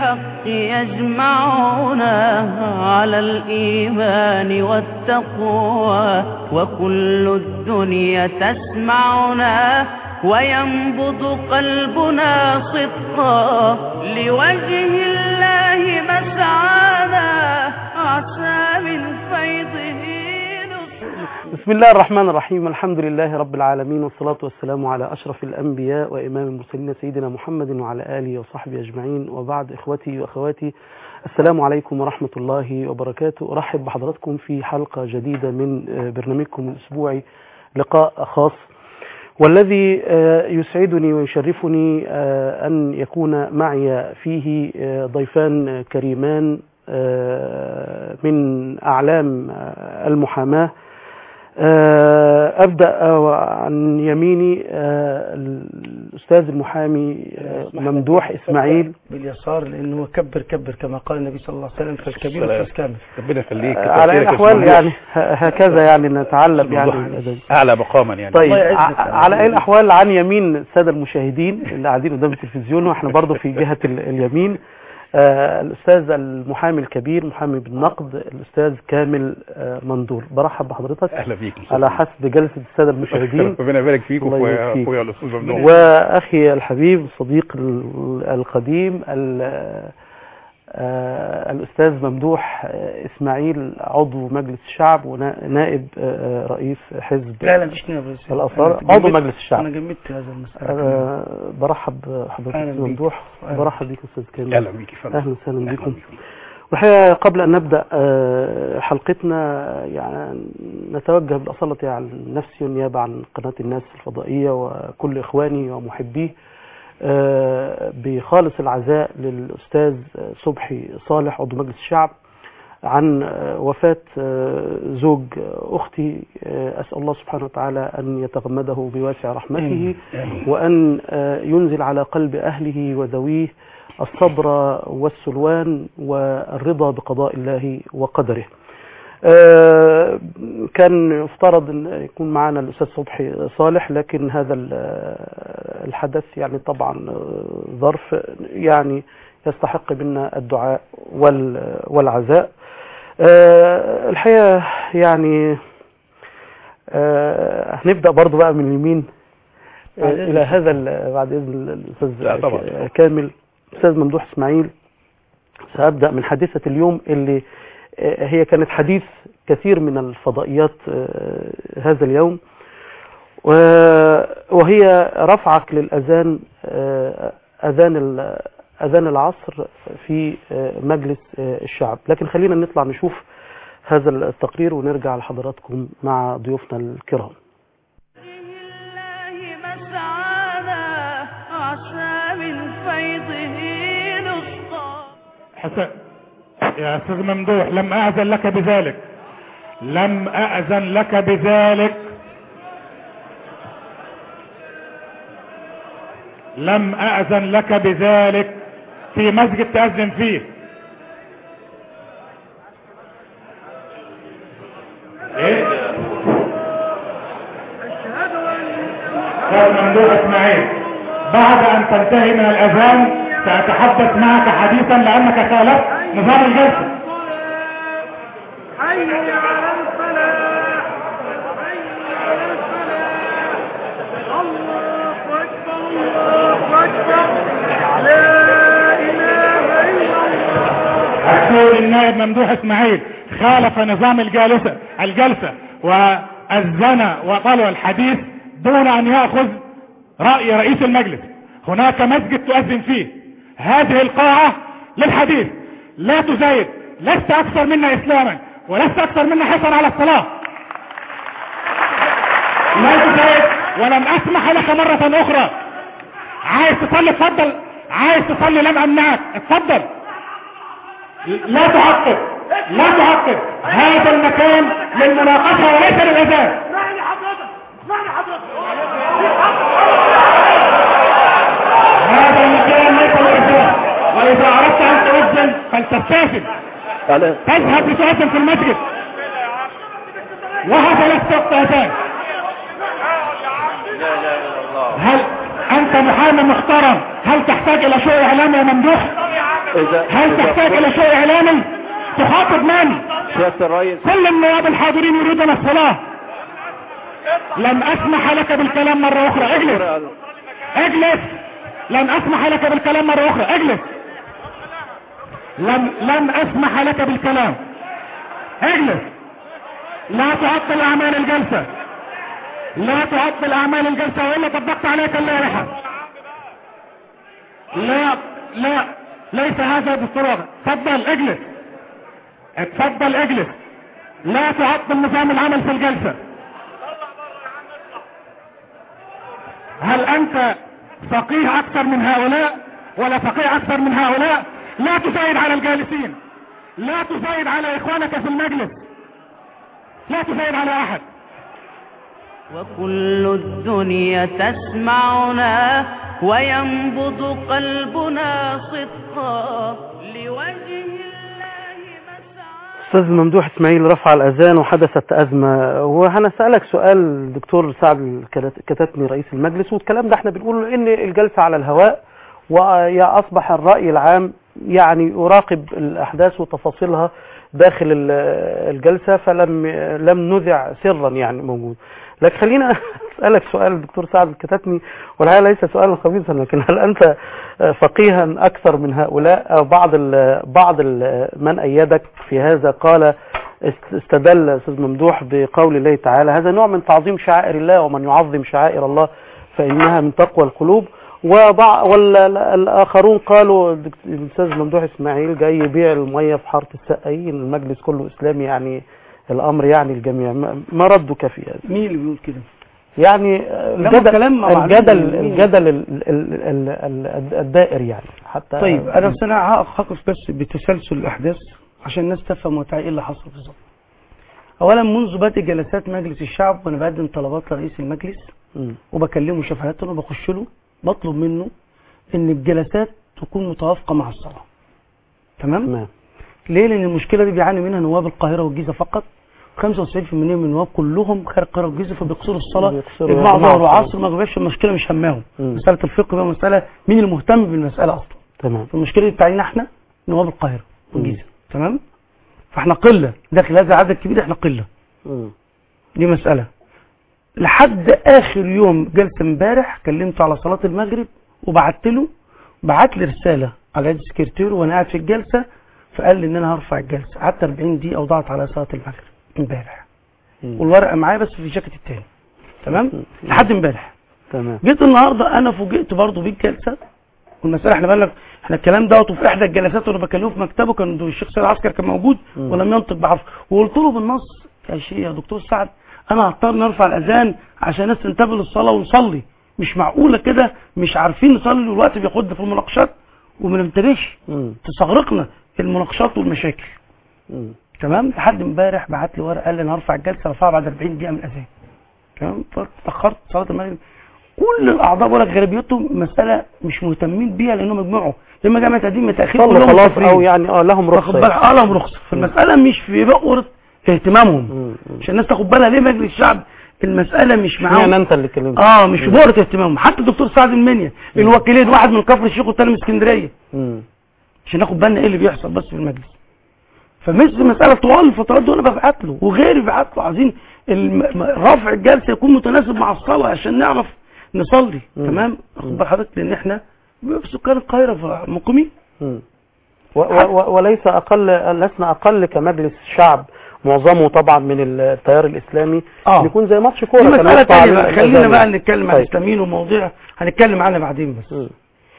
الحق يجمعنا على الإيمان والتقوى وكل الدنيا تسمعنا وينبض قلبنا صدقا لوجه الله مسعانا عسى من فيضه نصفا بسم الله الرحمن الرحيم الحمد لله رب العالمين والصلاة والسلام على أشرف الأنبياء وإمام المرسلين سيدنا محمد وعلى آله وصحبه أجمعين وبعد إخوتي وأخواتي السلام عليكم ورحمة الله وبركاته أرحب بحضراتكم في حلقة جديدة من برنامجكم الأسبوعي لقاء خاص والذي يسعدني ويشرفني أن يكون معي فيه ضيفان كريمان من أعلام المحاماة أبدأ عن يميني الأستاذ المحامي ممدوح إسماعيل باليسار لأنه كبر كبر كما قال النبي صلى الله عليه وسلم فالكبير أستاذ كامل ربنا يخليك على أي الأحوال يعني هكذا يعني نتعلم يعني الأدب. اعلى مقاما يعني طيب الله يعزك ع- يا على عم. اي الاحوال عن يمين الساده المشاهدين اللي قاعدين قدام التلفزيون واحنا برضه في جهه ال- اليمين آه الاستاذ المحامي الكبير محامي بالنقد الاستاذ كامل آه مندور برحب بحضرتك اهلا بيك على حسب جلسه الساده المشاهدين ربنا يبارك فيك الله وفي يبارك فيك. اخويا الاستاذ ممنوع واخي الحبيب الصديق ال- القديم ال- آه، الاستاذ ممدوح آه، اسماعيل عضو مجلس الشعب ونائب آه، رئيس حزب لا لا مش نائب رئيس الآثار. أنا عضو جمدت- مجلس الشعب. أنا جمدت هذا المسألة أنا برحب حضرتك أهلا أستاذ بيك. ممدوح أهلا. برحب بيك استاذ كامل اهلا بيك يا فندم اهلا وسهلا أهلا بكم بيك. والحقيقه قبل ان نبدا آه، حلقتنا يعني نتوجه بالاصاله عن نفسي والنيابه عن قناه الناس الفضائيه وكل اخواني ومحبيه آه، بخالص العزاء للاستاذ صبحي صالح عضو مجلس الشعب عن آه، وفاة آه، زوج أختي آه، أسأل الله سبحانه وتعالى أن يتغمده بواسع رحمته آمين. وأن آه، ينزل على قلب أهله وذويه الصبر والسلوان والرضا بقضاء الله وقدره آه، كان يفترض أن يكون معنا الأستاذ صبحي صالح لكن هذا ال- آه، الحدث يعني طبعا آه، ظرف يعني يستحق منا الدعاء وال- والعزاء آه، الحقيقة يعني آه، هنبدأ برضو بقى من اليمين آه، بعد إذنك. إلى هذا ال- بعد إذن الأستاذ لا، طبعا. ك- كامل أستاذ ممدوح إسماعيل سأبدأ من حادثة اليوم اللي آه، هي كانت حديث كثير من الفضائيات آه، هذا اليوم و- وهي رفعك للأذان آه، أذان ال- أذان العصر في آه، مجلس آه، الشعب لكن خلينا نطلع نشوف هذا التقرير ونرجع لحضراتكم مع ضيوفنا الكرام الله مسعانا عسى من فيضه نسقا حسن يا استاذ ممدوح لم اذن لك بذلك لم اذن لك بذلك لم اذن لك بذلك في مسجد تأذن فيه ايه استاذ ممدوح اسماعيل بعد ان تنتهي من الاذان ساتحدث معك حديثا لانك خالفت نظام الجلسه حي على الفلاح حي على الفلاح الله اكبر الله اكبر لا اله الا الله السيد النائب ممدوح اسماعيل خالف نظام الجالسة الجلسة وأذن وطلع الحديث دون أن يأخذ رأي رئيس المجلس هناك مسجد تؤذن فيه هذه القاعة للحديث لا تزايد لست أكثر منا إسلاما ولست أكثر منا حرصا على الصلاة لا تزايد ولن أسمح لك مرة أخرى عايز تصلي اتفضل عايز تصلي لم أمنعك اتفضل لا تعقب لا تعقب هذا المكان للمناقشة وليس للأذان اسمعني حضرتك اسمعني حضرتك هذا المكان ليس للأذان وإذا أردت أن تؤذن فلتستأذن تذهب لتؤذن في المسجد وهذا ليس وقت أذان هل أنت محامي محترم هل تحتاج إلى شيء إعلامي يا ممدوح إذا هل إذا تحتاج الى شيء اعلامي تخاطب من سيادة الرئيس كل النواب الحاضرين يريدون الصلاة لن اسمح لك بالكلام مرة اخرى اجلس اجلس لن اسمح لك بالكلام مرة اخرى اجلس لن لن اسمح لك بالكلام اجلس لا تعطل اعمال الجلسة لا تعطل اعمال الجلسة والا طبقت عليك اللائحة لا لا ليس هذا دستور وضع تفضل اجلس اتفضل اجلس لا تعطل نظام العمل في الجلسة هل انت فقيه اكثر من هؤلاء ولا فقيه اكثر من هؤلاء لا تزايد على الجالسين لا تزايد على اخوانك في المجلس لا تزايد على احد وكل الدنيا تسمعنا وينبض قلبنا صدقا لوجه الله مسعى استاذ ممدوح اسماعيل رفع الاذان وحدثت ازمه وهنسالك سؤال دكتور سعد الكتات- كتاتني رئيس المجلس والكلام ده احنا بنقول ان الجلسه على الهواء ويا اصبح الراي العام يعني يراقب الاحداث وتفاصيلها داخل ال- الجلسه فلم لم نذع سرا يعني موجود لكن خلينا اسالك سؤال دكتور سعد الكتاتني والحقيقه ليس سؤالا خبيثا لكن هل انت فقيها اكثر من هؤلاء أو بعض ال بعض ال من ايدك في هذا قال است- استدل استاذ ممدوح بقول الله تعالى هذا نوع من تعظيم شعائر الله ومن يعظم شعائر الله فانها من تقوى القلوب وبع والاخرون قالوا الدكت- الاستاذ ممدوح اسماعيل جاي يبيع الميه في حاره السقايين المجلس كله اسلامي يعني الامر يعني الجميع ما- ما ردك في هذا مين اللي بيقول كده يعني ما الجدل كلام معلوم الجدل مين. الجدل ال- ال- ال- ال- الدائر يعني حتى طيب انا بس انا هقف بس بتسلسل الاحداث عشان الناس تفهم وتعي ايه اللي حصل بالظبط اولا منذ بدء جلسات مجلس الشعب وانا بقدم طلبات لرئيس المجلس مم. وبكلمه شفهات وبخش له بطلب منه ان الجلسات تكون متوافقه مع الصلاه تمام تمام ليه لان المشكله دي بيعاني منها نواب القاهره والجيزه فقط 95% من النواب كلهم خارج القاهره والجيزه فبيقصروا الصلاه بيقصروا يجمعوا مع ظهر الصلاة. وعصر ما بيبقاش المشكله مش هماهم مم. مساله الفقه بقى مساله مين المهتم بالمساله اصلا تمام فالمشكله دي بتاعتنا احنا نواب القاهره والجيزه تمام فاحنا قله داخل هذا العدد الكبير احنا قله مم. دي مساله لحد اخر يوم جلسه امبارح كلمته على صلاه المغرب وبعت له بعت لي رساله على يد سكرتيره وانا قاعد في الجلسه فقال لي ان انا هرفع الجلسه قعدت 40 دقيقه وضعت على صلاه المغرب امبارح مم. والورقه معايا بس في الجاكيت التاني تمام لحد امبارح تمام جيت النهارده انا فوجئت برضه بالجلسه والمساله احنا بقى احنا الكلام دوت وفي احدى الجلسات وانا بكلمه في مكتبه كان الشيخ سيد العسكر كان موجود مم. ولم ينطق بحرف وقلت له بالنص يا شيخ يا دكتور سعد انا هضطر نرفع الاذان عشان الناس تنتبه للصلاه ونصلي مش معقوله كده مش عارفين نصلي والوقت بياخدنا في المناقشات وما ننتبهش مم. تستغرقنا المناقشات والمشاكل مم. تمام لحد امبارح بعت لي ورقه قال لي انا هرفع الجلسه رفعها بعد 40 دقيقه من الاذان تمام فتاخرت صلاه المغرب كل الاعضاء بقول لك غالبيتهم مساله مش مهتمين بيها لانهم يجمعوا لما جامعه تقديم التاخير صلوا كلهم خلاص مسافرين. او يعني اه لهم واخد رخصه بالك اه لهم رخصه فالمساله مش في بؤره اهتمامهم مم. مم. عشان الناس تاخد بالها ليه مجلس الشعب المساله مش يعني معاهم انت اللي اتكلمت اه مش في بؤره اهتمامهم حتى الدكتور سعد المنيا الوكيلين واحد من كفر الشيخ والتاني من اسكندريه مم. عشان ناخد بالنا ايه اللي بيحصل بس في المجلس فمثل مسألة طوال الفترات دي وانا ببعت له وغيري ببعت له عايزين الم- م- رفع الجلسة يكون متناسب مع الصلاة عشان نعرف نصلي مم. تمام واخد بال حضرتك لان احنا في سكان القاهرة مقيمين مم. و- و- و- وليس اقل لسنا اقل كمجلس شعب معظمه طبعا من التيار الاسلامي اه يكون زي ماتش كوره دي كان مسألة يقطع تانية علينا بقى خلينا الأذان بقى يعني. نتكلم عن طيب. الاسلاميين ومواضيع هنتكلم عنها بعدين بس مم.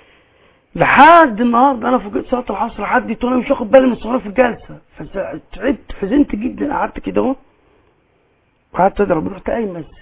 لحد النهارده انا فوجئت صلاه العصر عدت وانا مش واخد بالي من الصلاه في الجلسه فتعبت حزنت جدا قعدت كده اهو وقعدت ادعي ربنا رحت قايم بس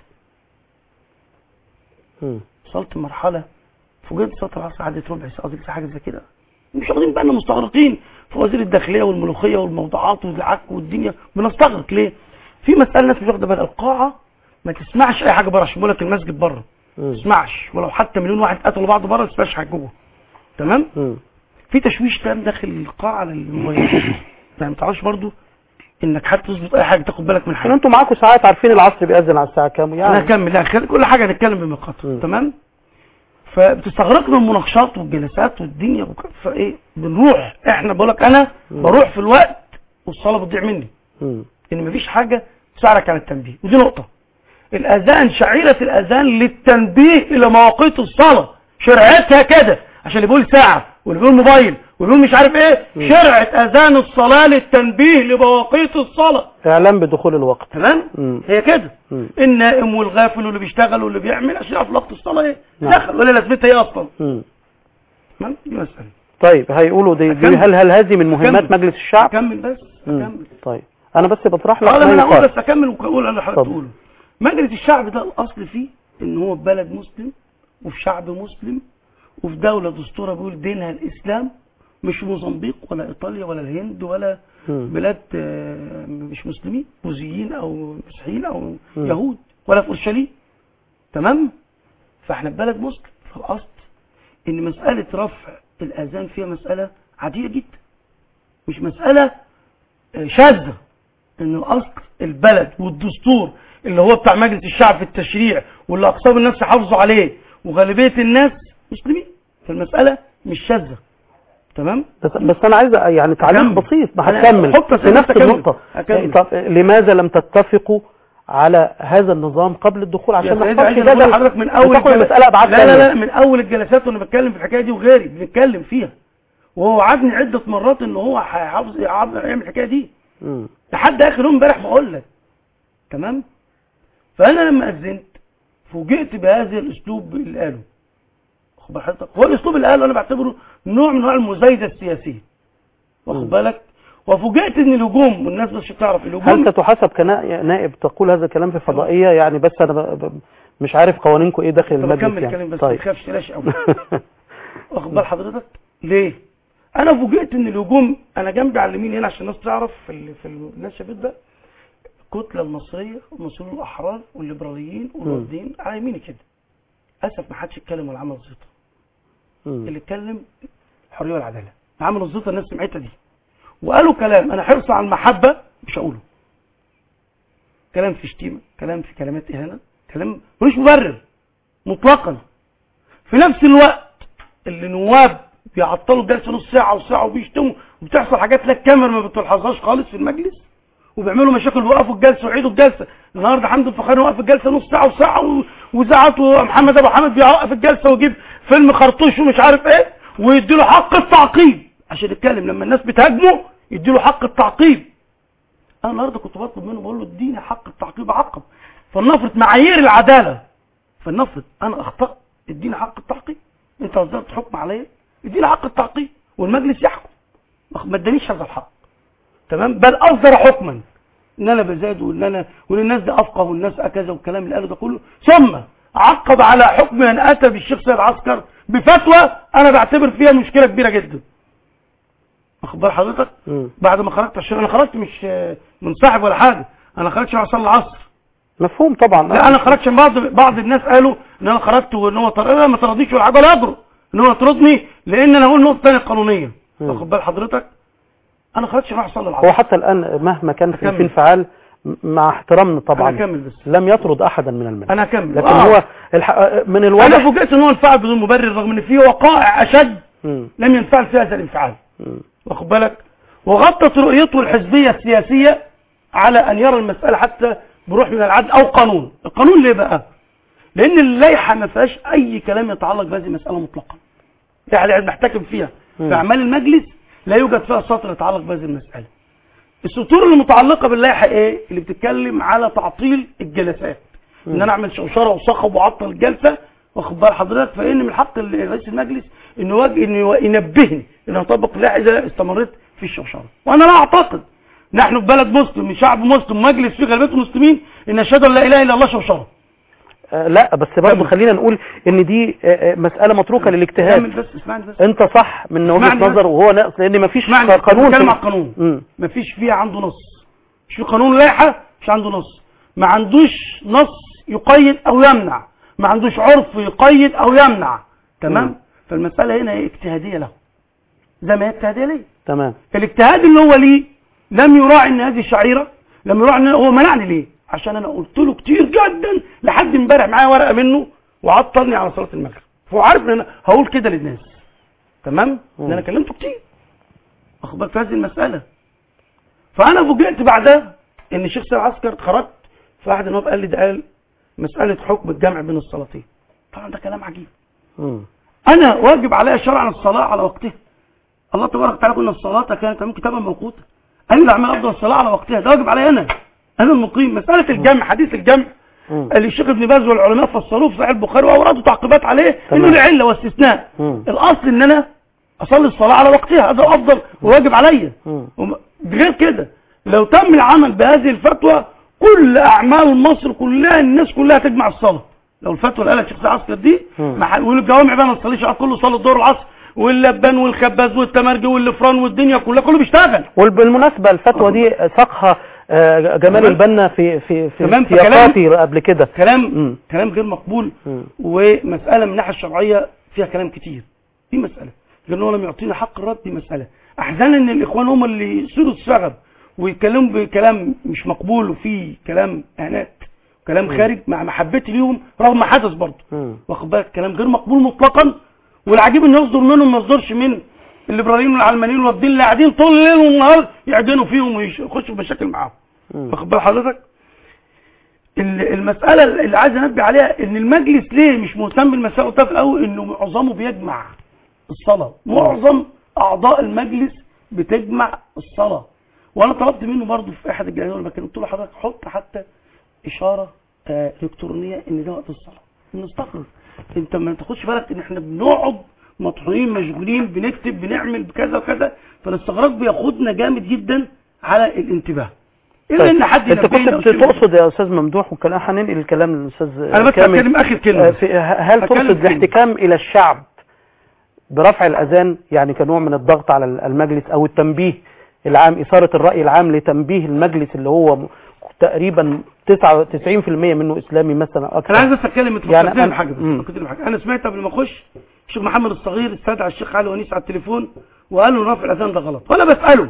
مم. وصلت لمرحله فوجئت صلاه العصر عدت ربع ساعه قضيت حاجه زي كده مش واخدين بالنا مستغرقين في وزير الداخليه والملوخيه والموضوعات والعك والدنيا بنستغرق ليه؟ في مساله الناس مش واخده بالها القاعه ما تسمعش اي حاجه بره عشان بقول لك المسجد بره مم. ما تسمعش ولو حتى مليون واحد قتلوا بعض بره ما تسمعش حاجه جوه تمام؟ مم. في تشويش تام داخل القاعه على الموبايل يعني ما تعرفش برضو انك حتى تظبط اي حاجه تاخد بالك من عشان حاجه انتوا معاكم ساعات عارفين العصر بيأذن على الساعه كام انا يعني هكمل لا خلي كل حاجه هنتكلم بمقاطع مم. تمام فبتستغرقنا المناقشات والجلسات والدنيا وك- فايه بنروح احنا بقول لك انا بروح في الوقت والصلاه بتضيع مني مم. ان مفيش حاجه تساعدك على التنبيه ودي نقطه الاذان شعيره الاذان للتنبيه الى مواقيت الصلاه شرعتها كده عشان اللي بيقول ساعه واللي بيقول موبايل واللي بيقول مش عارف ايه شرعه اذان الصلاه للتنبيه لمواقيت الصلاه اعلام بدخول الوقت تمام مم. هي كده مم. النائم والغافل واللي بيشتغل واللي بيعمل عشان يعرف وقت الصلاه ايه نعم. دخل ولا لازمتها ايه اصلا مم. تمام دي مساله طيب هيقولوا دي, دي أكمل. هل هل هذه من مهمات أكمل. مجلس الشعب اكمل بس مم. اكمل طيب انا بس بطرح لك اه ما لا انا اقول يقال. بس اكمل واقول انا حضرتك اتفضل. تقوله مجلس الشعب ده الاصل فيه ان هو في بلد مسلم وفي شعب مسلم وفي دولة دستورها بيقول دينها الاسلام مش موزمبيق ولا ايطاليا ولا الهند ولا مم. بلاد آه، مش مسلمين بوذيين او مسيحيين او مم. يهود ولا في اورشليم تمام فاحنا في بلد مسلم فالاصل ان مسألة رفع الاذان فيها مسألة عادية جدا مش مسألة آه، شاذة ان الاصل البلد والدستور اللي هو بتاع مجلس الشعب في التشريع واللي اقسام الناس يحافظوا عليه وغالبية الناس مسلمين فالمسألة مش شاذة تمام بس, بس انا عايز يعني تعليق أكمل. بسيط ما أنا هكمل حط في نفس أكمل. النقطة أكمل. طب لماذا لم تتفقوا على هذا النظام قبل الدخول عشان ما يا يحصلش سيدي عايز أقول جدل لحضرتك من اول وتاخد الجل- المسألة ابعاد لا لا تانية. لا من اول الجلسات وانا بتكلم في الحكايه دي وغيري بنتكلم فيها وهو وعدني عده مرات ان هو هيحافظ يعمل يعمل الحكايه دي مم. لحد اخر يوم امبارح بقول لك تمام فانا لما اذنت فوجئت بهذا الاسلوب اللي قاله واخد بال حضرتك هو الاسلوب اللي قاله انا بعتبره نوع من انواع المزايده السياسيه واخد بالك وفوجئت ان الهجوم والناس بس تعرف هل الهجوم ستحاسب كنائب تقول هذا الكلام في فضائية يعني بس انا ب... ب... مش عارف قوانينكم ايه داخل طب المجلس اكمل يعني الكلام بس ما طيب تخافش تلاش قوي واخد بال حضرتك ليه انا فوجئت ان الهجوم انا جنبي على اليمين هنا عشان الناس تعرف في ال... في ال- الناس شافت ده الكتله المصريه والمسؤولين الاحرار والليبراليين والوردين على يميني كده للاسف ما حدش اتكلم ولا عمل زيطه مم. اللي اتكلم الحريه والعداله عملوا الزيطه الناس سمعتها دي وقالوا كلام انا حرص على المحبه مش هقوله كلام في شتيمه كلام في كلمات اهانه كلام ملوش مبرر مطلقا في نفس الوقت اللي نواب بيعطلوا الجلسه نص ساعه وساعه وبيشتموا وبتحصل حاجات لا الكاميرا ما بتلحظهاش خالص في المجلس وبيعملوا مشاكل ويوقفوا الجلسه ويعيدوا الجلسه النهارده حمد الفخراني وقف الجلسه نص ساعه وساعه و- وزعت ومحمد ابو حامد بيوقف الجلسه ويجيب فيلم خرطوش ومش عارف ايه ويديله حق التعقيب عشان يتكلم لما الناس بتهاجمه يديله حق التعقيب انا النهارده كنت بطلب منه بقول له اديني حق التعقيب عقب فلنفرض معايير العداله فلنفرض انا اخطات اديني حق التعقيب انت اصدرت حكم عليا اديني حق التعقيب والمجلس يحكم ما ادانيش هذا الحق تمام بل اصدر حكما ان انا بزاد وان انا وان الناس دي افقه والناس كذا والكلام اللي قاله ده كله ثم عقب على حكم من اتى بالشيخ سيد عسكر بفتوى انا بعتبر فيها مشكله كبيره جدا واخد بال حضرتك مم. بعد ما خرجت عشان انا خرجت مش آه، منسحب ولا حاجه انا خرجت عشان اصلي العصر مفهوم طبعا لا انا خرجت عشان بعض بعض الناس قالوا ان انا خرجت وان هو طرد لا ما طردنيش ولا حاجه ولا يجرؤ ان هو يطردني لان انا هقول نقطه ثانيه قانونيه مم. واخد بال حضرتك انا خرجت عشان اروح اصلي هو العصر حتى الان مهما كان في أكمل. في انفعال م- مع احترامنا انا طبعا هكمل بس لم يطرد احدا من المجلس انا هكمل لكن آه. هو الح... من انا الواضح فوجئت ان هو انفعل بدون مبرر رغم ان في وقائع اشد مم. لم ينفعل فيها هذا الانفعال مم. واخد بالك وغطت رؤيته الحزبيه السياسيه على ان يرى المساله حتى بروح من العدل او قانون القانون ليه بقى لان اللائحه ما فيهاش اي كلام يتعلق بهذه المساله مطلقا يعني محتكم فيها مم. في اعمال المجلس لا يوجد فيها سطر يتعلق بهذه المساله السطور المتعلقه باللائحه ايه اللي بتتكلم على تعطيل الجلسات ان انا اعمل شوشره وصخب واعطل الجلسه واخد بال حضرتك فان من حق ال- رئيس المجلس انه يواجه انه ينبهني ان اطبق اللائحه اذا استمريت في الشوشره وانا لا اعتقد نحن في بلد مسلم من شعب مسلم مجلس فيه غالبيه المسلمين ان اشهد ان لا اله الا الله شوشره آه لا بس برضه كمل. خلينا نقول ان دي آه، آه، مسألة متروكة للاجتهاد كمل بس اسمعني بس انت صح من وجهة اسمعني بس. نظر وهو ناقص لان مفيش اسمعني قانون بتكلم في- على القانون مم. مفيش فيها عنده نص مش في قانون لائحه مش عنده نص ما عندوش نص يقيد او يمنع ما عندوش عرف يقيد او يمنع تمام مم. فالمساله هنا هي اجتهاديه له زي ما هي اجتهاديه ليه تمام الاجتهاد اللي هو ليه لم يراعي ان هذه شعيره لم يراعي ان هو منعني ليه عشان انا قلت له كتير جدا لحد امبارح معايا ورقه منه وعطلني على صلاه المغرب فهو عارف ان انا هقول كده للناس تمام ان مم. انا كلمته كتير واخد بالك في هذه المساله فانا فوجئت بعدها ان الشيخ سيد عسكر خرجت فواحد النواب قال لي ده قال مساله حكم الجمع بين الصلاتين طبعا ده كلام عجيب مم. انا واجب علي شرعا الصلاه على وقتها الله تبارك وتعالى قلنا الصلاه كانت من كتابا موقوتا اي الاعمال افضل الصلاه على وقتها ده واجب علي انا انا المقيم مساله الجمع حديث الجمع مم. اللي الشيخ ابن باز والعلماء فصلوه في صحيح البخاري واوردوا تعقيبات عليه تمام. انه له عله واستثناء مم. الاصل ان انا اصلي الصلاه على وقتها هذا افضل وواجب عليا مم. وم- غير كده لو تم العمل بهذه الفتوى كل اعمال مصر كلها الناس كلها تجمع الصلاه لو الفتوى اللي قالها الشيخ عسكر دي مم. ما ح- والجوامع بقى ما تصليش على كله صلاه الظهر والعصر واللبان والخباز والتمرجي واللفران والدنيا كلها كله بيشتغل وبالمناسبة الفتوى دي ساقها آه، جمال تمام. البنا في في في تمام، سياقاتي قبل كده كلام مم. كلام غير مقبول مم. ومسألة من الناحية الشرعية فيها كلام كتير دي مسألة لأنه لم يعطينا حق الرد دي مسألة أحزانا إن الإخوان هم اللي يصيروا السبب ويتكلموا بكلام مش مقبول وفيه كلام إهانات كلام خارج مع محبتي ليهم رغم ما حدث برضه مم. واخد بالك كلام غير مقبول مطلقا والعجيب انه يصدر منهم ما يصدرش من الليبراليين والعلمانيين والدين اللي قاعدين طول الليل والنهار يعجنوا فيهم ويخشوا في مشاكل معاهم مم. واخد بال حضرتك ال- المسألة اللي عايز انبه عليها ان المجلس ليه مش مهتم بالمسائل قلتها في الاول انه معظمه بيجمع الصلاة معظم اعضاء المجلس بتجمع الصلاة وانا طلبت منه برضه في احد الجلسات لما كان قلت له حضرتك حط حتى اشارة آه، الكترونية ان ده وقت الصلاة نستقر انت ما تاخدش بالك ان احنا بنقعد مطحونين مشغولين بنكتب بنعمل بكذا وكذا فالاستغراق بياخدنا جامد جدا على الانتباه الا طيب. ان حد انت ينبهنا كنت ويشيل تقصد يا استاذ ممدوح وكلام هننقل الكلام للاستاذ انا بس كامل. هتكلم اخر آه، كلمه في هل هتكلم تقصد كلمة. الاحتكام الى الشعب برفع الاذان يعني كنوع من الضغط على المجلس او التنبيه العام اثاره الراي العام لتنبيه المجلس اللي هو م- تقريبا 99% منه اسلامي مثلا اكثر انا عايز بس اتكلم انت يعني فكرتني أنا- بحاجه بس مم. فكرتني بحاجه انا سمعت قبل ما اخش الشيخ محمد الصغير استدعى الشيخ علي ونيس على التليفون وقال له رفع الاذان ده غلط وانا بساله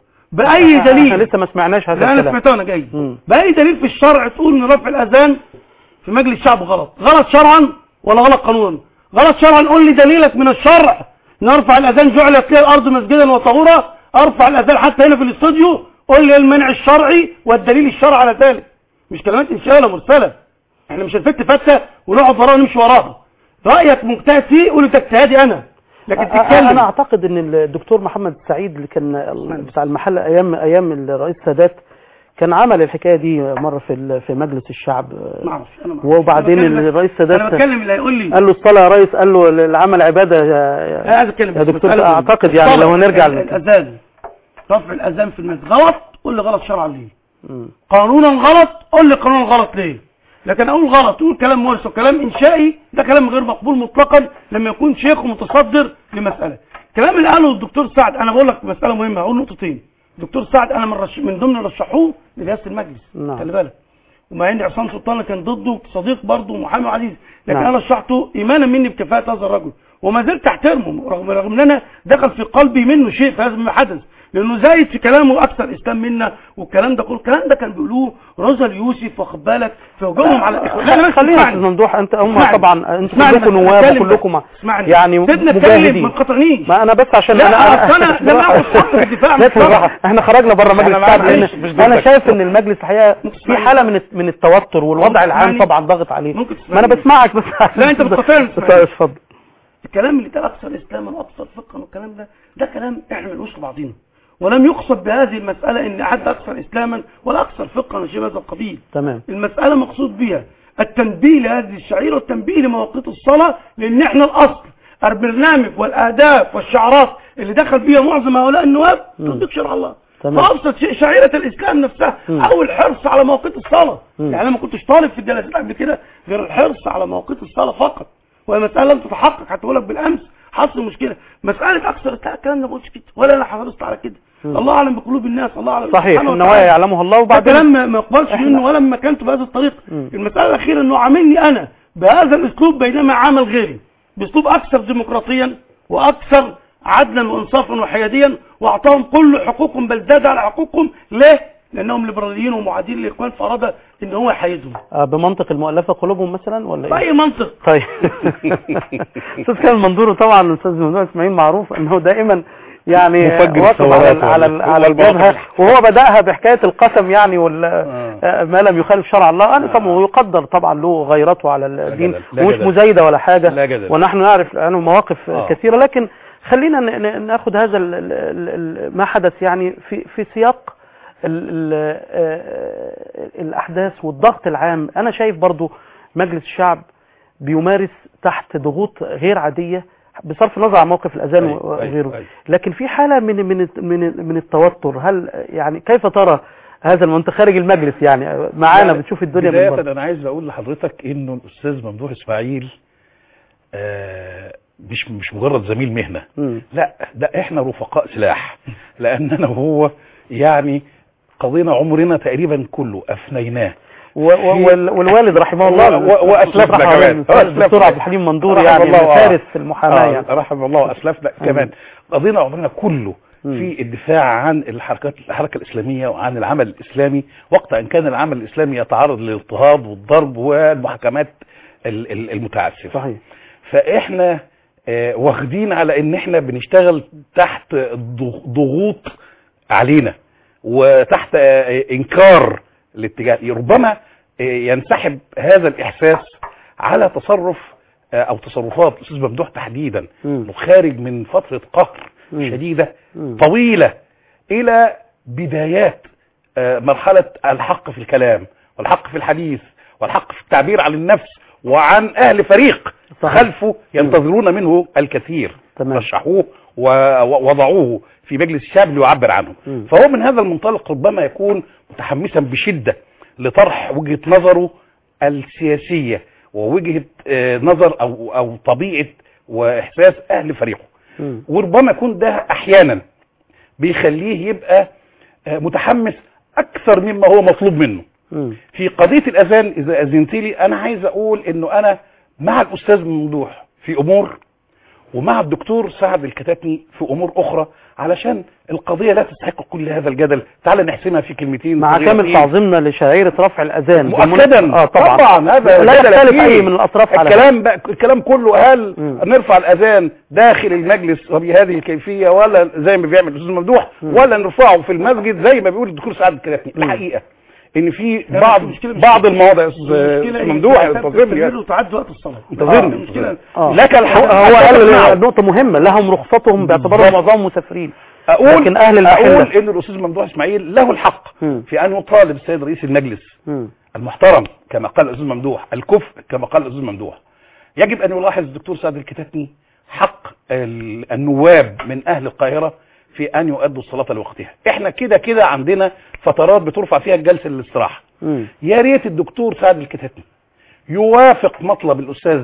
باي احنا دليل لسه ما سمعناش هذا لا انا الكلام سمعته وانا جاي مم. باي دليل في الشرع تقول ان رفع الاذان في مجلس الشعب غلط غلط شرعا ولا غلط قانونا غلط شرعا قول لي دليلك من الشرع نرفع الاذان جعلت لي الارض مسجدا وطهورا ارفع الاذان حتى هنا في الاستوديو قول لي المنع الشرعي والدليل الشرعي على ذلك مش كلمات انشاء ولا مرسله احنا مش هنفت فتة ونقعد وراها ونمشي وراها رايك مجتهد فيه قول ده اجتهادي انا لكن أ- انا تتكلم اعتقد ان الدكتور محمد سعيد اللي كان بتاع المحل ايام ايام الرئيس السادات كان عمل الحكايه دي مره في ال- في مجلس الشعب ما اعرفش انا ما أعرفش. وبعدين أنا بتكلم- الرئيس انا السادات بتكلم اللي هيقول لي قال له الصلاه يا ريس قال له العمل عباده يا, انا عايز اتكلم يا بس دكتور مسألة اعتقد يعني الصلاة، لو هنرجع ال- ل- الاذان رفع الاذان في المسجد غلط قول لي غلط شرعا ليه مم. قانونا غلط قول لي قانونا غلط ليه لكن اقول غلط تقول كلام مرسل وكلام انشائي ده كلام غير مقبول مطلقا لما يكون شيخ متصدر لمساله الكلام اللي قاله الدكتور سعد انا بقول لك مساله مهمه هقول نقطتين الدكتور سعد انا من, رش... من ضمن رشحوه لرئاسه المجلس نعم. خلي بالك ومع ان عصام سلطان كان ضده صديق برضه محامي عزيز لكن نعم. انا رشحته ايمانا مني بكفاءه هذا الرجل وما زلت احترمه رغم رغم ان انا دخل في قلبي منه شيء في هذا ما حدث لانه زايد في كلامه اكثر اسلام منا والكلام ده كله الكلام ده كان بيقولوه روزا اليوسف واخد بالك في هجومهم على الاخوان لا، لا، بس خلينا يا اسمعني. استاذ ممدوح انت هم اسمعني. طبعا انتوا اسمعني كلكم بس، نواب اتكلم وكلكم بس. اسمعني يعني سيبنا اتكلم ما مجاهدين تقاطعنيش ما انا بس عشان لا، انا أصل أنا لما أقول حق الدفاع عن لا الشرع. بالراحة. احنا خرجنا بره مجلس أنا الشعب معلش، لان مش انا ضدك. شايف ان المجلس الحقيقه في تسمعني. حاله من من التوتر والوضع ممكن العام تسمعني. طبعا ضاغط عليه ممكن ما انا تسمعني. بسمعك بس لا، أنت بتقاطعني، بس- تسمعني. اتفضل الكلام اللي اتقال اكثر اسلاما واكثر فقها والكلام ده ده كلام احنا ملوش لبعضينا ولم يقصد بهذه المساله ان احد اكثر اسلاما ولا اكثر فقها وشيء من هذا القبيل تمام المساله مقصود بها التنبيه لهذه الشعيره والتنبيه لمواقيت الصلاه لان احنا الاصل البرنامج والاهداف والشعارات اللي دخل فيها معظم هؤلاء النواب مم. تطبيق شرع الله تمام. فابسط شيء شعيره الاسلام نفسها مم. او الحرص على مواقيت الصلاه مم. يعني انا ما كنتش طالب في الجلسات قبل كده غير الحرص على مواقيت الصلاه فقط وهي مساله لم تتحقق هتقول لك بالامس حصل مشكله مساله اكثر لا الكلام ده ما قلتش كده ولا انا حرصت على كده مم. الله اعلم بقلوب الناس الله اعلم صحيح سبحانه النوايا وتعالى. يعلمها الله ده وبعدين كلام ما- ما يقبلش إحنا- منه ولا مكانته بهذه الطريقه مم. المساله الاخيره انه عاملني انا بهذا الاسلوب بينما عامل غيري باسلوب اكثر ديمقراطيا واكثر عدلا وانصافا وحياديا واعطاهم كل حقوقهم بل زاد على حقوقهم ليه؟ لانهم ليبراليين ومعادين للاخوان فاراد ان هو يحيدهم آه، بمنطق المؤلفة قلوبهم مثلا ولا ايه باي منطق طيب استاذ كامل منظور طبعا الاستاذ ممدوح اسماعيل معروف انه دائما يعني مفجر واقف على الثورات على وال- على والمواقف. الجبهه وهو بداها بحكايه القسم يعني وال آه. آه، ما لم يخالف شرع الله انا طبعا ويقدر طبعا له غيرته على الدين جدل، لا ومش جدل. مزايده ولا حاجه لا جدل. ونحن نعرف عنه مواقف آه. كثيره لكن خلينا ن- ن- ناخذ هذا ال- ال- ال- ال- ما حدث يعني في في سياق ال- ال- آه، الاحداث والضغط العام انا شايف برضو مجلس الشعب بيمارس تحت ضغوط غير عاديه بصرف النظر عن موقف الاذان أيوة، أيوة، وغيره أيوة. لكن في حاله من من من من التوتر هل يعني كيف ترى هذا وانت خارج المجلس يعني معانا لا، بتشوف الدنيا من بداية بره انا عايز اقول لحضرتك انه الاستاذ ممدوح اسماعيل آه مش مش مجرد زميل مهنه مم. لا ده احنا رفقاء سلاح لاننا وهو يعني قضينا عمرنا تقريبا كله افنيناه و- و- وال- والوالد رحمه الله و- و- وأسلفنا رحمه الله كمان. الأستاذ أسلفنا. الدكتور عبد الحليم منظور رحم يعني الله، من آه. فارس المحاماه آه يعني رحم الله واسلفنا كمان قضينا عمرنا كله مم. في الدفاع عن الحركات الحركه الاسلاميه وعن العمل الاسلامي وقت ان كان العمل الاسلامي يتعرض للاضطهاد والضرب والمحاكمات ال- ال- المتعسفه صحيح فاحنا آه، واخدين على ان احنا بنشتغل تحت ضغ- ضغوط علينا وتحت آه، انكار الاتجاه ربما آه، ينسحب هذا الاحساس على تصرف آه، او تصرفات الاستاذ ممدوح تحديدا مم. انه خارج من فتره قهر مم. شديده مم. طويله الى بدايات آه، مرحله الحق في الكلام والحق في الحديث والحق في التعبير عن النفس وعن اهل فريق صحيح. خلفه ينتظرون منه الكثير تمام. رشحوه ووضعوه في مجلس الشعب ليعبر عنه مم. فهو من هذا المنطلق ربما يكون متحمسا بشدة لطرح وجهة نظره السياسية ووجهة آه، نظر أو, أو طبيعة وإحساس أهل فريقه مم. وربما يكون ده أحيانا بيخليه يبقى آه، متحمس أكثر مما هو مطلوب منه مم. في قضية الأذان إذا أذنت لي أنا عايز أقول إنه أنا مع الأستاذ ممدوح في أمور ومع الدكتور سعد الكتاتني في أمور أخرى علشان القضية لا تستحق كل هذا الجدل تعال نحسمها في كلمتين مع كامل صغيرتين. تعظيمنا لشعيرة رفع الأذان مؤكدا اه طبعا, طبعا هذا لا جدل يختلف فيه. أي من الأطراف على الكلام بقى الكلام كله هل مم. نرفع الاذان داخل المجلس وبهذه الكيفيه ولا زي ما بيعمل الاستاذ ممدوح مم. ولا نرفعه في المسجد زي ما بيقول الدكتور سعد الكلاتني مم. الحقيقه ان في لا، بعض بس المشكلة مش بعض كده. المواضع يا استاذ المشكلة أستاذ هي ممدوح الأحداث انتظرني تستمر يا- وتعد وقت الصلاة انتظرني المشكلة آه. لك هو, الحق هو أتفق معه. قال نقطة مهمة لهم رخصتهم باعتبارهم بالظبط. معظمهم مسافرين اقول لكن أهل المحلة. اقول ان الاستاذ ممدوح اسماعيل له الحق مم. في ان يطالب السيد رئيس المجلس مم. المحترم كما قال الاستاذ ممدوح الكفء كما قال الاستاذ ممدوح يجب ان يلاحظ الدكتور سعد الكتاتني حق ال- النواب من اهل القاهره في ان يؤدوا الصلاه لوقتها احنا كده كده عندنا فترات بترفع فيها الجلسه للاستراحه مم. يا ريت الدكتور سعد الكتاتني يوافق مطلب الاستاذ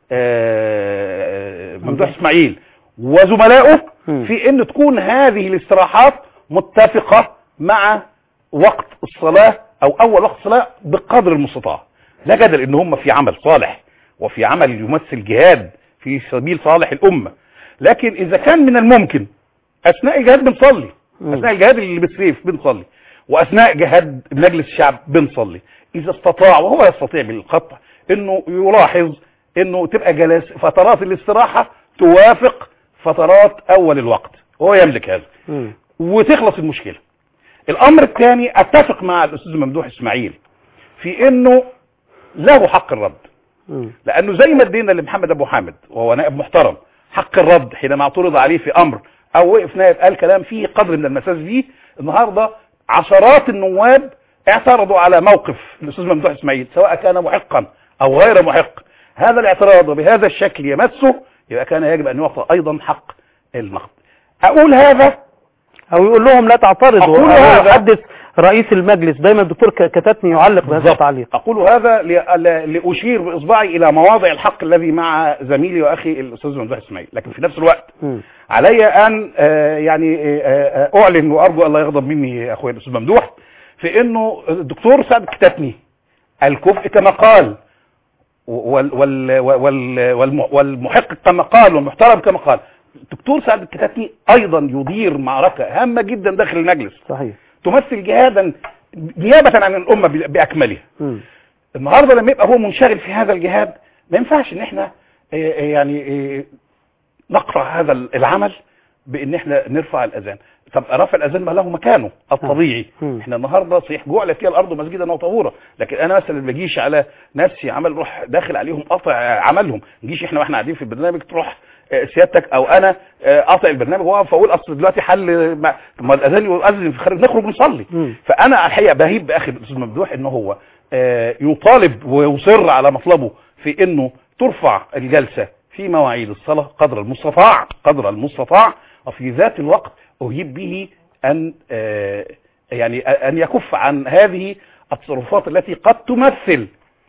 آه، ممدوح اسماعيل وزملائه مم. في ان تكون هذه الاستراحات متفقه مع وقت الصلاه او اول وقت الصلاه بقدر المستطاع لا جدل ان هم في عمل صالح وفي عمل يمثل جهاد في سبيل صالح الامه لكن اذا كان من الممكن اثناء الجهاد بنصلي مم. اثناء الجهاد اللي بالسيف بنصلي واثناء جهاد مجلس الشعب بنصلي اذا استطاع وهو يستطيع بالقطع انه يلاحظ انه تبقى جلس فترات الاستراحه توافق فترات اول الوقت وهو يملك هذا مم. وتخلص المشكله الامر الثاني اتفق مع الاستاذ ممدوح اسماعيل في انه له حق الرد مم. لانه زي ما ادينا لمحمد ابو حامد وهو نائب محترم حق الرد حينما اعترض عليه في امر او وقف نائب قال كلام فيه قدر من المساس فيه النهارده عشرات النواب اعترضوا على موقف الاستاذ ممدوح اسماعيل سواء كان محقا او غير محق هذا الاعتراض وبهذا الشكل يمسه يبقى كان يجب ان يعطى ايضا حق النقد اقول هذا او يقول لهم لا تعترضوا أقول أو هذا. يحدث رئيس المجلس دايما الدكتور ك- كتاتني يعلق بهذا بالضبط. التعليق اقول هذا ل- ل- لاشير باصبعي الى مواضع الحق الذي مع زميلي واخي الاستاذ ممدوح اسماعيل لكن في نفس الوقت مم. علي ان آه، يعني آه، آه، اعلن وارجو الله يغضب مني اخويا الاستاذ ممدوح في انه الدكتور سعد كتاتني الكفء كما قال وال وال وال والم- والمحق كما قال والمحترم كما قال الدكتور سعد الكتاتني ايضا يدير معركه هامه جدا داخل المجلس صحيح تمثل جهادا نيابه عن الامه ب- باكملها مم. النهارده لما يبقى هو منشغل في هذا الجهاد ما ينفعش ان احنا آه، آه، يعني آه، نقرا هذا العمل بان احنا نرفع الاذان طب رفع الاذان ما له مكانه الطبيعي مم. احنا النهارده صحيح جعلت فيها الارض مسجدا وطهورا لكن انا مثلا ما بجيش على نفسي عمل روح داخل عليهم قطع عملهم نجيش احنا واحنا قاعدين في البرنامج تروح آه، سيادتك او انا آه، قاطع البرنامج واقف اقول اصل دلوقتي حل ما طب ما الاذان يؤذن في خارج نخرج نصلي مم. فانا الحقيقه بهيب باخي الاستاذ ممدوح ان هو آه، يطالب ويصر على مطلبه في انه ترفع الجلسه في مواعيد الصلاه قدر المستطاع قدر المستطاع وفي ذات الوقت اهيب به ان آه، يعني ان يكف عن هذه التصرفات التي قد تمثل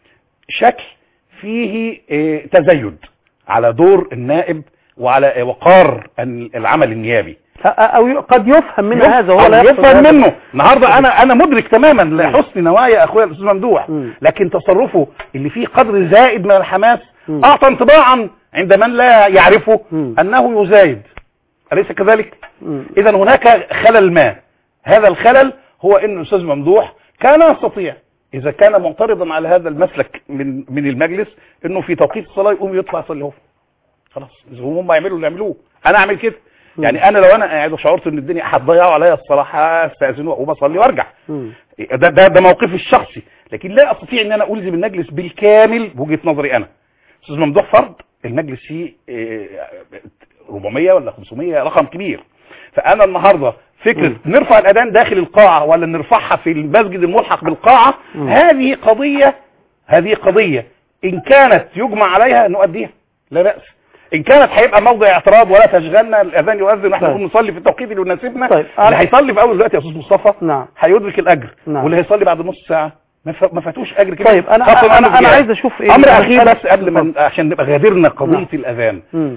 شكل فيه آه، تزايد على دور النائب وعلى وقار العمل النيابي أ- أو ي- قد يفهم من هذا وهو لا أو يقصد يفهم هذا. منه النهارده انا انا مدرك تماما لحسن نوايا اخويا الاستاذ ممدوح مم. لكن تصرفه اللي فيه قدر زائد من الحماس مم. اعطى انطباعا عند من لا يعرفه مم. انه يزايد اليس كذلك مم. اذا هناك خلل ما هذا الخلل هو ان الاستاذ ممدوح كان يستطيع اذا كان معترضا على هذا المسلك من من المجلس انه في توقيت الصلاه يقوم يطلع يصلي هو خلاص اذا هم يعملوا اللي يعملوه انا اعمل كده يعني انا لو انا قاعد وشعرت ان الدنيا هتضيعوا عليا الصلاه هستاذن واقوم اصلي وارجع مم. ده ده ده موقفي الشخصي لكن لا استطيع ان انا الزم المجلس بالكامل بوجهه نظري انا استاذ ممدوح فرد المجلس فيه آه، 400 ولا 500 رقم كبير فانا النهارده فكره نرفع الاذان داخل القاعه ولا نرفعها في المسجد الملحق بالقاعه مم. هذه قضيه هذه قضيه ان كانت يجمع عليها نؤديها لا باس ان كانت هيبقى موضع اعتراض ولا تشغلنا الاذان يؤذن واحنا طيب. نقوم نصلي في التوقيت اللي يناسبنا طيب. اللي هيصلي في اول دلوقتي يا استاذ مصطفى نعم هيدرك الاجر نعم. واللي هيصلي بعد نص ساعه ما ف- ما فاتوش اجر كده طيب انا خاصة انا انا, أنا الجهاد. عايز اشوف ايه امر المسألة- اخير بس قبل ما عشان نبقى غادرنا قضيه نعم. الاذان مم.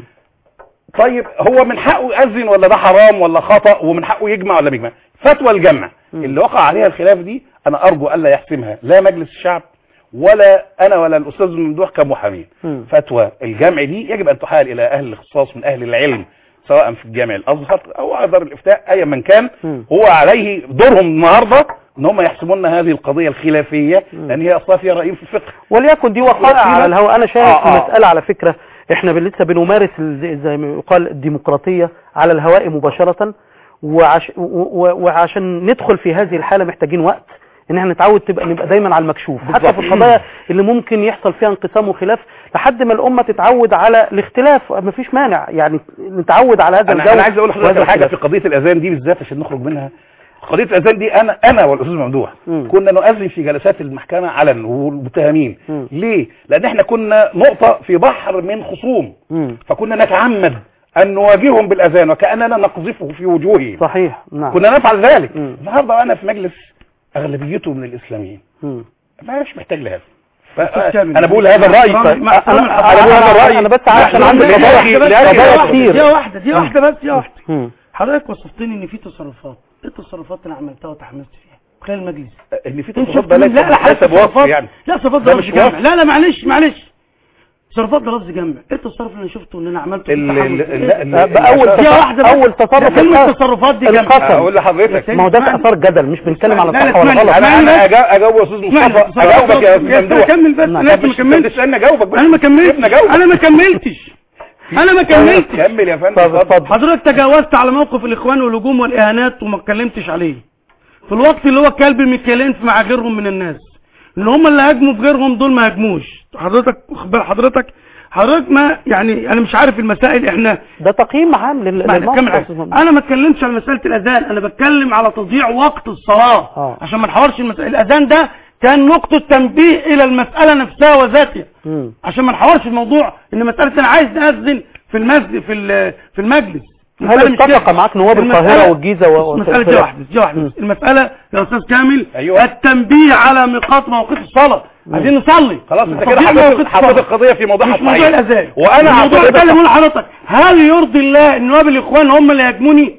طيب هو من حقه يأذن ولا ده حرام ولا خطأ ومن حقه يجمع ولا بيجمع فتوى الجمع مم. اللي وقع عليها الخلاف دي انا ارجو الا يحسمها لا مجلس الشعب ولا انا ولا الاستاذ ممدوح كمحامين مم. فتوى الجمع دي يجب ان تحال الى اهل الاختصاص من اهل العلم سواء في الجامع الازهر او دار الافتاء ايا من كان مم. هو عليه دورهم النهارده ان هم يحسمون هذه القضيه الخلافيه مم. لان هي اصلا فيها رايين في الفقه وليكن دي وقائع وفي على ناس- الهواء انا شايف آه، آه. المسألة على فكرة احنا بن- لسه بنمارس ال- زي- زي ما يقال الديمقراطية على الهواء مباشرة وعش و- و- وعشان ندخل في هذه الحالة محتاجين وقت ان احنا نتعود تبقى نبقى دايما على المكشوف حتى بالظبط. في القضايا اللي ممكن يحصل فيها انقسام وخلاف لحد ما الامة تتعود على الاختلاف مفيش مانع يعني نتعود على هذا انا, الجو أنا عايز اقول لحضرتك وهذا على حاجه الخلاف. في قضيه الاذان دي بالذات عشان نخرج منها قضيه الاذان دي انا انا والاستاذ ممدوح مم. كنا نؤذن في جلسات المحكمه علن والمتهمين مم. ليه لان احنا كنا نقطه في بحر من خصوم مم. فكنا نتعمد ان نواجههم بالاذان وكاننا نقذفه في وجوههم صحيح نعم كنا نفعل ذلك مم. النهارده انا في مجلس اغلبيته من الاسلاميين مم. ما مش محتاج لهذا أستاذ كامل. انا بقول هذا الراي مع- طيب. مع- انا مع- أنا بقول هذا الراي أنا بس عشان لا، عندي لا، قضايا- لا، لا، لا، قضايا لا، كتير. دي واحدة دي واحدة بس دي واحدة مم. حضرتك وصفتني ان في تصرفات ايه التصرفات اللي عملتها وتحمست فيها خلال المجلس ان في انت تصرفات شفت مين؟ ده لا لا حتى حسب وصف تصرفات يعني لا تصرفات ده ده مش لفظ جمع وصف. لا لا معلش معلش تصرفات ده لفظ جمع ايه التصرف اللي انا شفته ان انا عملته ال- بالتحمس؟ ال- إيه؟ لا، ال- آه، بأول ال- دي واحدة بس. أول تصرف ده كلمة القصد. تصرفات دي جمع القسم. اقول لحضرتك ما هو ده في اثار جدل مش بنتكلم على لا، لا، صح ولا اسمعني. غلط انا اسمعني انا بس. أجا- اجاوب يا استاذ اسمعني، مصطفى تصرفات- اجاوبك يا استاذ يا ممدوح كمل بس نعم. لا طب ما مش كملتش تستنى اجاوبك بس انا ما كملتش سيبني اجاوبك انا ما كملتش انا ما كملتش كمل يا فندم طب اتفضل. اتفضل حضرتك تجاوزت على موقف الاخوان والهجوم والاهانات وما اتكلمتش عليه في الوقت اللي هو كلب ميكالين مع غيرهم من الناس اللي هم اللي هاجموا في غيرهم دول ما هاجموش حضرتك واخد بال حضرتك حضرتك ما يعني انا مش عارف المسائل احنا ده تقييم عام لل- اسمعني، للموقف كمل يا حاجة. أستاذ ممدوح. انا ما اتكلمتش على مساله الاذان انا بتكلم على تضييع وقت الصلاه آه. عشان ما نحورش المسألة الاذان ده كان نقطه تنبيه الى المساله نفسها وذاتها مم. عشان ما نحورش الموضوع ان مساله انا عايز اذن في المسجد في ال- في المجلس هل المسألة مش اتفق كده. معاك نواب المسألة- القاهرة والجيزة و- المسألة دي وخلاف؟ واحدة دي واحدة مم. المسألة يا أستاذ كامل أيوة. التنبيه على ميقات مواقيت الصلاة عايزين نصلي خلاص انت تطبيق كده حطيت مواقيت حطيت الصلاة. القضيه في موضوعها مش موضوع الصحيح الأذان وانا الموضوع اعتقد ده اللي بقول لحضرتك هل يرضي الله ان نواب الإخوان هم اللي يهاجموني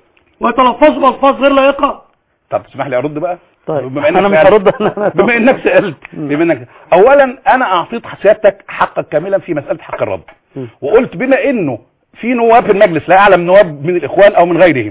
ويتلفظوا بألفاظ غير لائقة طب تسمح لي ارد بقى طيب بما إنك انا مش سألت. هرد أنا- بما انك سالت بما انك اولا انا اعطيت سيادتك حقك كاملا في مساله حق الرد م. وقلت بما انه في نواب في المجلس لا اعلم نواب من الاخوان او من غيرهم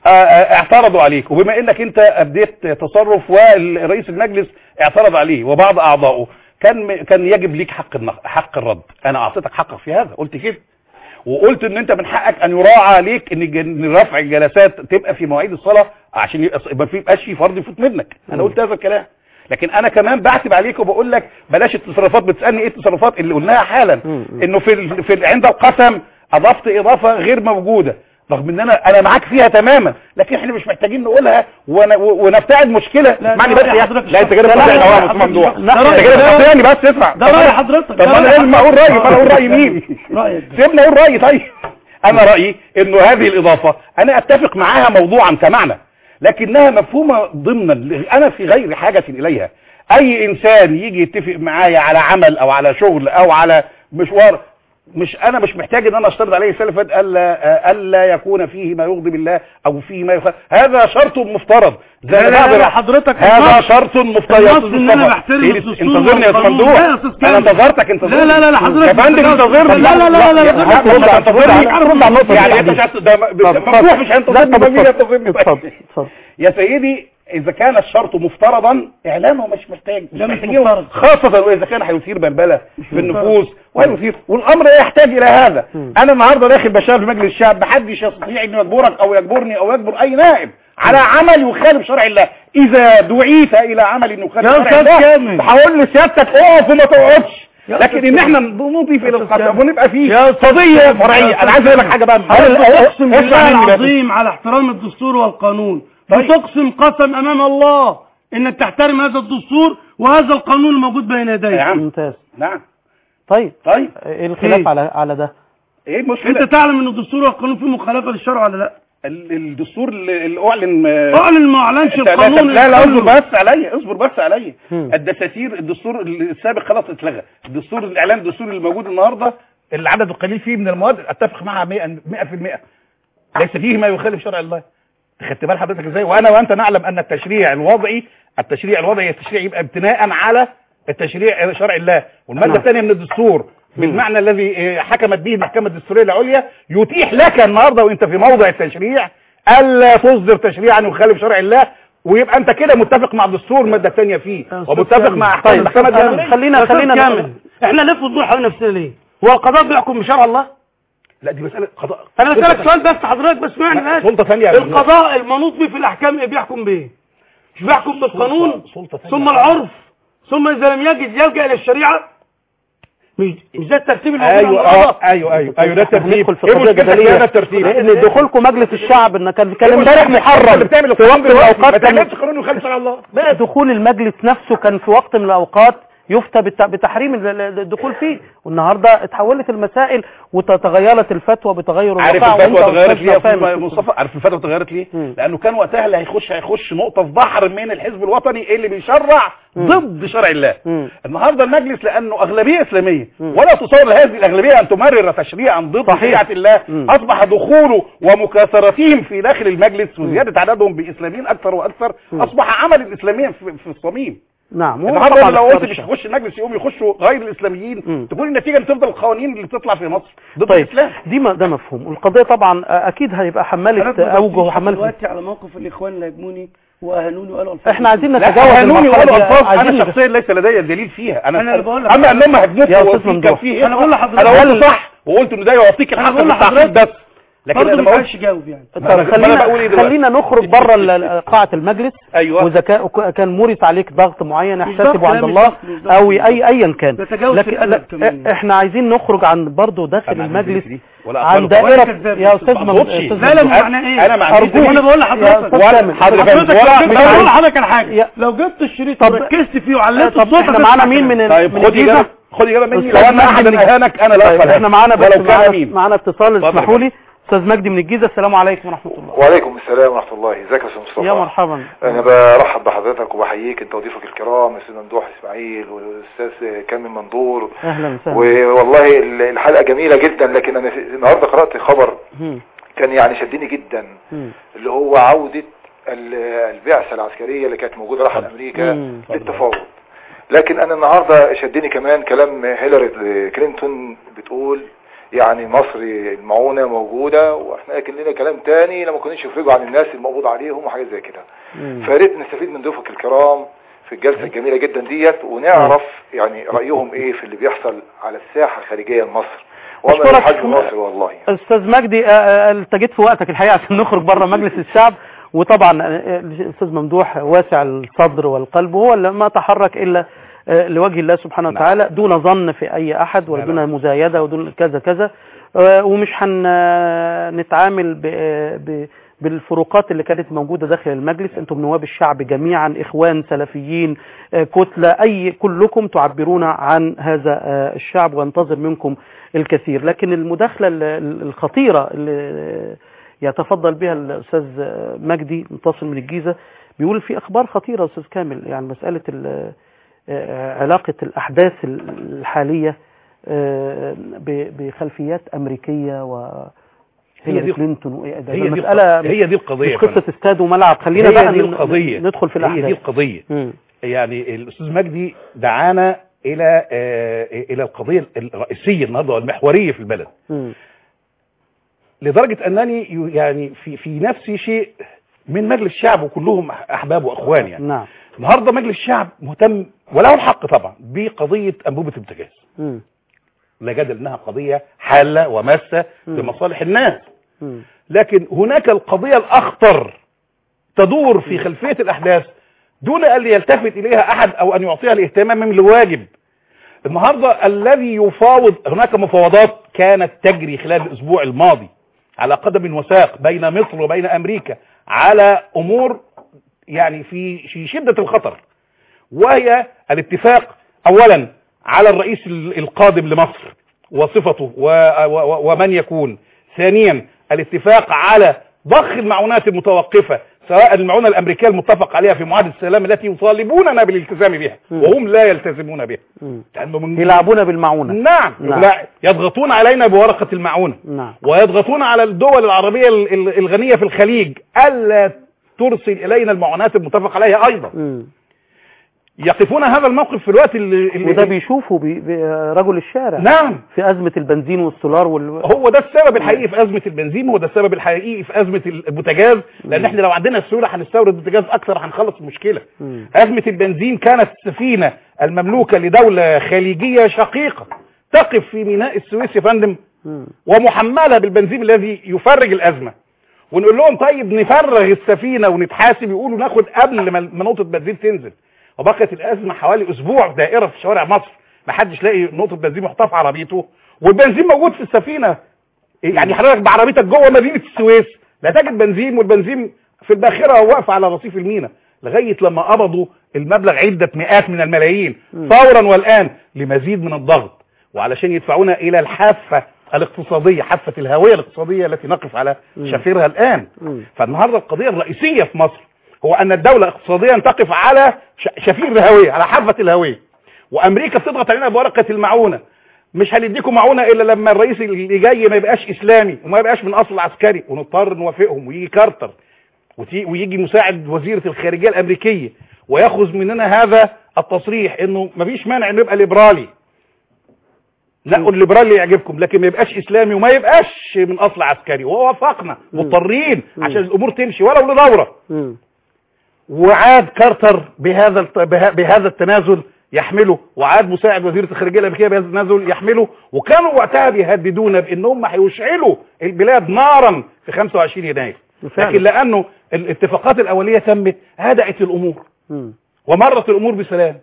آه، آه، اعترضوا عليك وبما انك انت اديت تصرف ورئيس المجلس اعترض عليه وبعض اعضائه كان م- كان يجب ليك حق النق- حق الرد انا اعطيتك حقك في هذا قلت كده وقلت ان انت من حقك ان يراعى عليك ان جن- إن رفع الجلسات تبقى في مواعيد الصلاه عشان يبقى ما في يبقاش في فرض يفوت منك انا قلت هذا الكلام لكن انا كمان بعتب عليك وبقول لك بلاش التصرفات بتسالني ايه التصرفات اللي قلناها حالا انه في ال- في ال- عند القسم اضفت اضافه غير موجوده رغم ان انا انا معاك فيها تماما لكن احنا مش محتاجين نقولها ون- و- ونفتعل مشكله لا، اسمعني ده بس رأي يا حضرتك لا انت كده لا، لا، بتقاطعني لا، يا حضرتك عثمان ممدوح لا، انت رأي- كده ده- بتقاطعني بس اسمع ده طب رأي أنا- حضرتك طب ده انا رأي لازم اقول رايي حضرتك. فانا اقول راي مين رأيك ده. سيبني اقول رايي طيب انا رايي انه هذه الاضافه انا اتفق معاها موضوعا كمعنى لكنها مفهومه ضمنا انا في غير حاجه اليها اي انسان يجي يتفق معايا على عمل او على شغل او على مشوار مش انا مش محتاج ان انا اشترط عليه السلف الا الا يكون فيه ما يغضب الله او فيه ما يخالف هذا شرط مفترض زي لا، ما لا، بعض لا، الناس- حضرتك هذا النص- شرط مفترض يا النص أستاذ إن أنا مصطفى. بحترم إيه، الدستور انتظرني يا أستاذ والقانون. ممدوح لا يا أستاذ انا كامل. انتظرتك انتظرني لا، لا، لا، لا، حضرتك يا فندم بتتجاوز. انتظرني لا، لا، لا، لا، لا، يا لا، فندم، لا، لا، انتظرني لا، انتظرني رد على النقطة يعني دي انت يا مش هت- ده م- اتفضل، ممدوح مش لا، هينتظرني اتفضل، مين ينتظرني اتفضل طيب؟ اتفضل يا سيدي اذا كان الشرط مفترضا اعلانه مش محتاج مش لا، مش محتاجينه مفترض. خاصة واذا كان هيثير بلبلة في النفوس وهيثير والامر لا يحتاج الى هذا انا النهارده داخل بشار في مجلس الشعب محدش يستطيع انه يجبرك او يجبرني او يجبر اي نائب على عمل يخالف شرع الله اذا دعيت الى عمل يخالف يا شرع أستاذ الله كامل. هقول لسيادتك اقف وما تقعدش يا لكن أستاذ ان احنا كامل. نضيف الى أستاذ القسم كامل. ونبقى فيه يا أستاذ قضيه كامل. فرعيه يا انا عايز اقول لك أستاذ حاجه بقى اقسم اسمع بالله مني بس. العظيم على احترام الدستور والقانون طيب. بتقسم قسم امام الله انك تحترم هذا الدستور وهذا القانون الموجود بين يا يديك عم ممتاز نعم طيب طيب ايه الخلاف إيه؟ على على ده ايه انت المشكله تعلم ان الدستور والقانون فيه مخالفه للشرع ولا لا ال- الدستور اللي اللي اعلن آه، اعلن ما اعلنش لا لا القانون لا, لا اللي اصبر بس عليا اصبر بس عليا مم. الدساتير الدستور السابق خلاص اتلغى الدستور الاعلان الدستوري اللي موجود النهارده اللي عدد القليل فيه من المواد اتفق معها 100 100% ليس فيه ما يخالف شرع الله خدت بال حضرتك ازاي وانا وانت نعلم ان التشريع الوضعي التشريع الوضعي التشريع يبقى ابتناء على التشريع شرع الله والماده نعم. الثانيه من الدستور بالمعنى الذي آه، حكمت به المحكمه الدستوريه العليا يتيح لك النهارده وانت في موضع التشريع الا تصدر تشريعا يخالف شرع الله ويبقى انت كده متفق مع الدستور الماده الثانيه فيه يا أستاذ ومتفق كامل. مع احكام طيب المحكمه أنا- الدستوريه خلينا يا أستاذ خلينا كامل احنا ليه بندور حوالين نفسنا ليه هو القضاء بيحكم بشرع الله لا دي مساله قضاء انا سلطة بسالك سؤال بس حضرتك بس اسمعني لا، بس سلطه ثانيه يا أستاذ. القضاء المنوط به في الاحكام ايه بيحكم بايه مش بيحكم بالقانون سلطة ثانية. ثم العرف ثم اذا لم يجد يلجا الى الشريعه مش مش ده الترتيب الموجود عند ايوه اه القضاء ايوه ايوه ايوه ده الترتيب ندخل في ايه قضيه مشكلتك في جدليه هذا الترتيب لان دخولكم مجلس الشعب ان كان كان امبارح اللي محرم بتعمل في وقت من ما الاوقات كان تعملش قانون يخالف شرع الله بقى دخول المجلس نفسه كان في وقت من الاوقات يفتى بالت- بتحريم ال- ال- الدخول فيه والنهارده اتحولت المسائل وتغيرت الفتوى بتغير عارف الواقع الفتوى وانت اتغيرت أستاذ ليه يا فاهم أستاذ مصطفى عارف الفتوى اتغيرت ليه مم. لانه كان وقتها اللي هيخش هيخش نقطه في بحر من الحزب الوطني اللي بيشرع ضد شرع الله مم. النهارده المجلس لانه اغلبيه اسلاميه ولا تصور هذه الاغلبيه ان تمرر تشريعا ضد صحيح. شريعه الله مم. اصبح دخوله ومكاثرتهم في داخل المجلس وزياده عددهم باسلاميين اكثر واكثر اصبح عمل الاسلاميين في, في الصميم نعم النهارده طبعاً لو قلت اختار مش الشعب. هيخش المجلس يقوم يخشوا غير الاسلاميين مم. تكون النتيجه ان تفضل القوانين اللي بتطلع في مصر ضد طيب الاسلام دي ما ده مفهوم والقضيه طبعا اكيد هيبقى حماله اوجه وحماله دلوقتي على موقف الاخوان اللي هاجموني واهانوني وقالوا الفاظ احنا عايزين لا نتجاوز قانوني المرحله وقالوا دي الفاظ عايزين انا نت- شخصيا ليس لدي الدليل فيها انا أنا اللي بقول لك. اما انهم هجموك يا أستاذ وفي كان ممدوح. فيه أنا بقول لحضرتك. انا قلت هل- صح وقلت ان ده يعطيك أنا الحق بقول في التعقيد لحضرتك. بس لكن برضه انا ما ما ينفعش قلتش جاوب يعني طب ما أنا- ما أنا بقول خلينا إيه دلوقتي؟ خلينا نخرج بره ال- قاعه المجلس أيوة. واذا كان كان مورس عليك ضغط معين مش يحتسبه ضغط، عند لا، مش الله ضغط، مش ضغط. او اي ايا كان تتجاوز في الأدب لا، كمان. احنا عايزين نخرج عن برضه داخل أنا عندي المجلس دي ولا عن أقبله. ولا دائره كذاب يا بس استاذ ما مم- أقصدش. أستاذ لا لا ممدوح. معناه ايه انا ما عنديش أرجوك. دليل. انا بقول يا لحضرتك أستاذ ولا كامل. حضرتك حضرتك ولا لو مش جبت عايز. بقول لحضرتك على حاجه يا- لو جبت الشريط طب- وركزت فيه وعلقت طب احنا معانا مين من ال- طيب من خد الجيزة؟ اجابه خد اجابه مني لو أستاذ انا احد مجدي من- اهانك انا لا طيب أقبل احنا معانا بس ولو كان معانا, مين معانا اتصال اتفضل. اسمحوا لي استاذ مجدي من الجيزه السلام عليكم ورحمه الله وعليكم السلام ورحمة الله ازيك يا استاذ مصطفى يا مرحبا انا برحب بحضرتك وبحييك انت وضيفك الكرام الاستاذ ممدوح اسماعيل والاستاذ كامل منظور اهلا وسهلا والله ال- الحلقة جميلة جدا لكن انا في- النهاردة قرأت خبر مم. كان يعني شدني جدا مم. اللي هو عودة ال- البعثة العسكرية اللي كانت موجودة راحت امريكا مم. للتفاوض لكن انا النهاردة شدني كمان كلام هيلاري كلينتون بتقول يعني مصر المعونة موجودة واحنا لكن لنا كلام تاني لما كناش يفرجوا عن الناس المقبوض عليهم وحاجات زي كده مم. فياريت نستفيد من ضيوفك الكرام في الجلسة الجميلة جدا ديت ونعرف يعني رأيهم ايه في اللي بيحصل على الساحة الخارجية لمصر وما أشكرك. الحج مصر والله استاذ مجدي آه، آه، التجيت في وقتك الحقيقه عشان نخرج بره مجلس الشعب وطبعا آه، الاستاذ ممدوح واسع الصدر والقلب وهو اللي ما تحرك الا آه، لوجه الله سبحانه نعم. وتعالى دون ظن في اي احد لا، ودون لا. مزايده ودون كذا كذا آه، ومش هنتعامل ب- ب- بالفروقات اللي كانت موجوده داخل المجلس انتم نواب الشعب جميعا اخوان سلفيين آه، كتله اي كلكم تعبرون عن هذا آه، الشعب وانتظر منكم الكثير لكن المداخله ال- ال- الخطيره اللي يتفضل بها الاستاذ مجدي متصل من الجيزه بيقول في اخبار خطيره استاذ كامل يعني مساله ال- آه، علاقه الاحداث الحاليه آه، ب- بخلفيات امريكيه و هي هيلاري دي- كلينتون وإيه ده؟ هي دي المساله الق- هي دي القضية مش يا فندم. قصه استاد وملعب خلينا هي بقى دي ن- القضية ندخل في هي دي الاحداث القضية مم. يعني الأستاذ مجدي دعانا إلى آه، إلى القضية الرئيسية النهاردة والمحورية في البلد مم. لدرجة أنني ي- يعني في في نفسي شيء من مجلس الشعب وكلهم أحباب وأخوان يعني نعم النهاردة مجلس الشعب مهتم وله الحق طبعا بقضية أنبوبة البوتاجاز مم. لا جدل أنها قضية حالة وماسة مم. لمصالح الناس مم. لكن هناك القضية الأخطر تدور في خلفية الأحداث دون أن يلتفت إليها أحد أو أن يعطيها الاهتمام من الواجب النهاردة الذي يفاوض هناك مفاوضات كانت تجري خلال الأسبوع الماضي على قدم وساق بين مصر وبين أمريكا على أمور يعني في في شدة الخطر وهي الاتفاق أولا على الرئيس ال- القادم لمصر وصفته و- و- ومن يكون ثانيا الاتفاق على ضخ المعونات المتوقفة سواء المعونة الأمريكية المتفق عليها في معاهدة السلام التي يطالبوننا بالالتزام بها مم. وهم لا يلتزمون بها مم. لأنه من يلعبون بالمعونه نعم, نعم. لا يضغطون علينا بورقة المعونة نعم ويضغطون على الدول العربية ال- ال- الغنية في الخليج ألا ترسل إلينا المعونات المتفق عليها أيضا مم. يقفون هذا الموقف في الوقت اللي, اللي وده بيشوفه بي بي رجل الشارع نعم في أزمة البنزين والسولار وال... هو ده السبب الحقيقي في أزمة البنزين هو ده السبب الحقيقي في أزمة البوتاجاز لأن احنا لو عندنا السيولة هنستورد بوتاجاز أكثر هنخلص المشكلة مم. أزمة البنزين كانت السفينة المملوكة لدولة خليجية شقيقة تقف في ميناء السويس يا فندم مم. ومحملة بالبنزين الذي يفرج الأزمة ونقول لهم طيب نفرغ السفينة ونتحاسب يقولوا ناخد قبل ما ما نقطة بنزين تنزل وبقت الأزمة حوالي أسبوع دائرة في شوارع مصر ما حدش لاقي نقطة بنزين محطوطة في عربيته والبنزين موجود في السفينة يعني حضرتك بعربيتك جوه مدينة السويس لا تجد بنزين والبنزين في الباخرة واقفة على رصيف الميناء لغاية لما قبضوا المبلغ عدة مئات من الملايين فورا والآن لمزيد من الضغط وعلشان يدفعونا إلى الحافة الاقتصادية حافة الهوية الاقتصادية التي نقف على شفيرها الآن مم. فالنهاردة القضية الرئيسية في مصر هو أن الدولة اقتصاديا تقف على ش- شفير الهوية على حافة الهوية وأمريكا بتضغط علينا بورقة المعونة مش هنديكم معونة إلا لما الرئيس اللي جاي ما يبقاش إسلامي وما يبقاش من أصل عسكري ونضطر نوافقهم ويجي كارتر وتي- ويجي مساعد وزيرة الخارجية الأمريكية ويأخذ مننا هذا التصريح إنه مفيش مانع إنه يبقى ليبرالي نقول الليبرالي اللي يعجبكم لكن ما يبقاش إسلامي وما يبقاش من أصل عسكري ووافقنا مضطرين عشان الأمور تمشي ولو لدورة مم. وعاد كارتر بهذا الت- بها- بهذا التنازل يحمله وعاد مساعد وزيرة الخارجية الأمريكية بهذا التنازل يحمله وكانوا وقتها بيهددونا بأنهم هيشعلوا البلاد نارا في 25 يناير فعلا. لكن لأنه الاتفاقات الأولية تمت هدأت الأمور مم. ومرت الأمور بسلام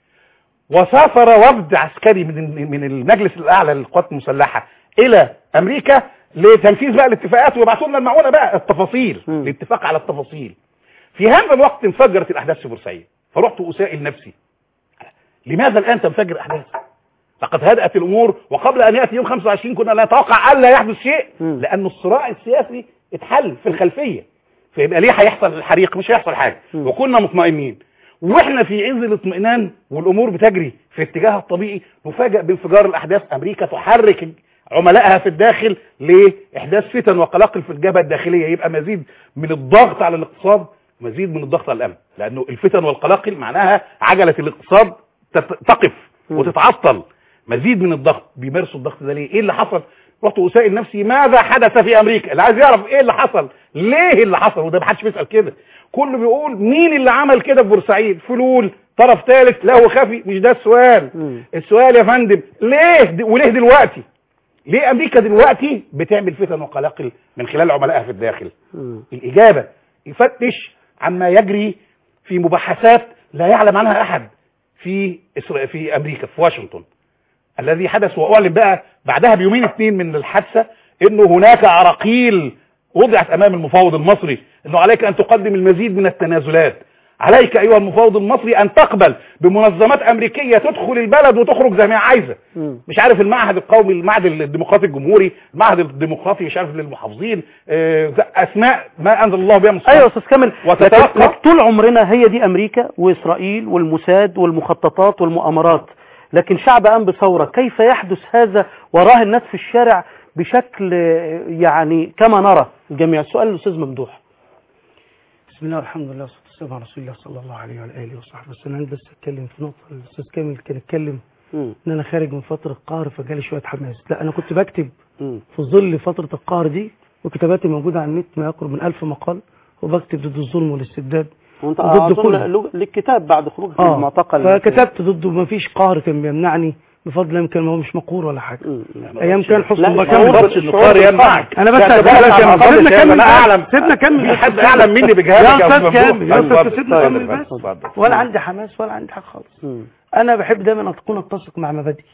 وسافر وفد عسكري من من المجلس الأعلى للقوات المسلحة إلى أمريكا لتنفيذ بقى الاتفاقات ويبعثوا لنا المعونة بقى التفاصيل مم. الاتفاق على التفاصيل في هذا الوقت انفجرت الأحداث في بورسعيد فرحت أسائل نفسي لماذا الآن تنفجر الأحداث لقد هدأت الأمور وقبل أن يأتي يوم 25 كنا نتوقع ألا يحدث شيء مم. لأن الصراع السياسي اتحل في الخلفية فيبقى ليه هيحصل الحريق مش هيحصل حاجة مم. وكنا مطمئنين واحنا في عز الاطمئنان والامور بتجري في اتجاهها الطبيعي نفاجئ بانفجار الاحداث امريكا تحرك عملائها في الداخل لاحداث فتن وقلاقل في الجبهه الداخليه يبقى مزيد من الضغط على الاقتصاد مزيد من الضغط على الامن لانه الفتن والقلاقل معناها عجله الاقتصاد تت- تقف مم. وتتعطل مزيد من الضغط بيمارسوا الضغط ده ليه ايه اللي حصل رحت اسائل نفسي ماذا حدث في امريكا اللي عايز يعرف ايه اللي حصل ليه اللي حصل وده ما حدش بيسال كده كله بيقول مين اللي عمل كده في بورسعيد فلول طرف ثالث لا هو خفي مش ده السؤال مم. السؤال يا فندم ليه د- وليه دلوقتي ليه امريكا دلوقتي بتعمل فتن وقلاقل من خلال عملائها في الداخل مم. الإجابة يفتش عما يجري في مباحثات لا يعلم عنها أحد في إسرائيل في أمريكا في واشنطن الذي حدث وأعلن بقى بعدها بيومين اثنين من الحادثة إنه هناك عراقيل وضعت أمام المفاوض المصري إنه عليك أن تقدم المزيد من التنازلات عليك أيها المفاوض المصري أن تقبل بمنظمات أمريكية تدخل البلد وتخرج زي ما هي عايزة مم. مش عارف المعهد القومي المعهد الديمقراطي الجمهوري المعهد الديمقراطي مش عارف للمحافظين آه، اسماء ما انزل الله بها من سلطان. ايوه يا استاذ كامل وتتوقع- لكن- لكن طول عمرنا هي دي امريكا واسرائيل والموساد والمخططات والمؤامرات لكن شعب قام بثوره كيف يحدث هذا وراه الناس في الشارع بشكل آه، يعني كما نرى الجميع السؤال الاستاذ ممدوح بسم الله والحمد لله والصلاه والسلام على رسول الله صلى الله عليه وعلى اله وصحبه وسلم أنا بس اتكلم في نقطه الاستاذ كامل كان اتكلم مم. ان انا خارج من فتره قهر فجالي شويه حماس لا انا كنت بكتب مم. في ظل فتره القهر دي وكتاباتي موجوده على النت ما يقرب من ألف مقال وبكتب ضد الظلم والاستبداد وانت وضد أظن كل- له- لك كتاب بعد خروجك من اه المعتقل فكتبت ضده ما فيش قهر كان بيمنعني بفضل يمكن ما هو مش مقهور ولا حاجه مم. ايام كان حسن لا، مبارك الشعور كمل. بس- النقار الشعور يمنعك انا بس لا، أسألك تبارك يا يا محمد. مقدس سيبنا يا كمل أنا بس. اعلم سيبنا كمل في بس. حد اعلم مني بجهادك يا يا استاذ ممدوح. كامل يا اتفضل. استاذ سيبنا اتفضل. كمل بس اتفضل. ولا عندي حماس ولا عندي حاجه خالص مم. انا بحب دايما اكون اتسق مع مبادئي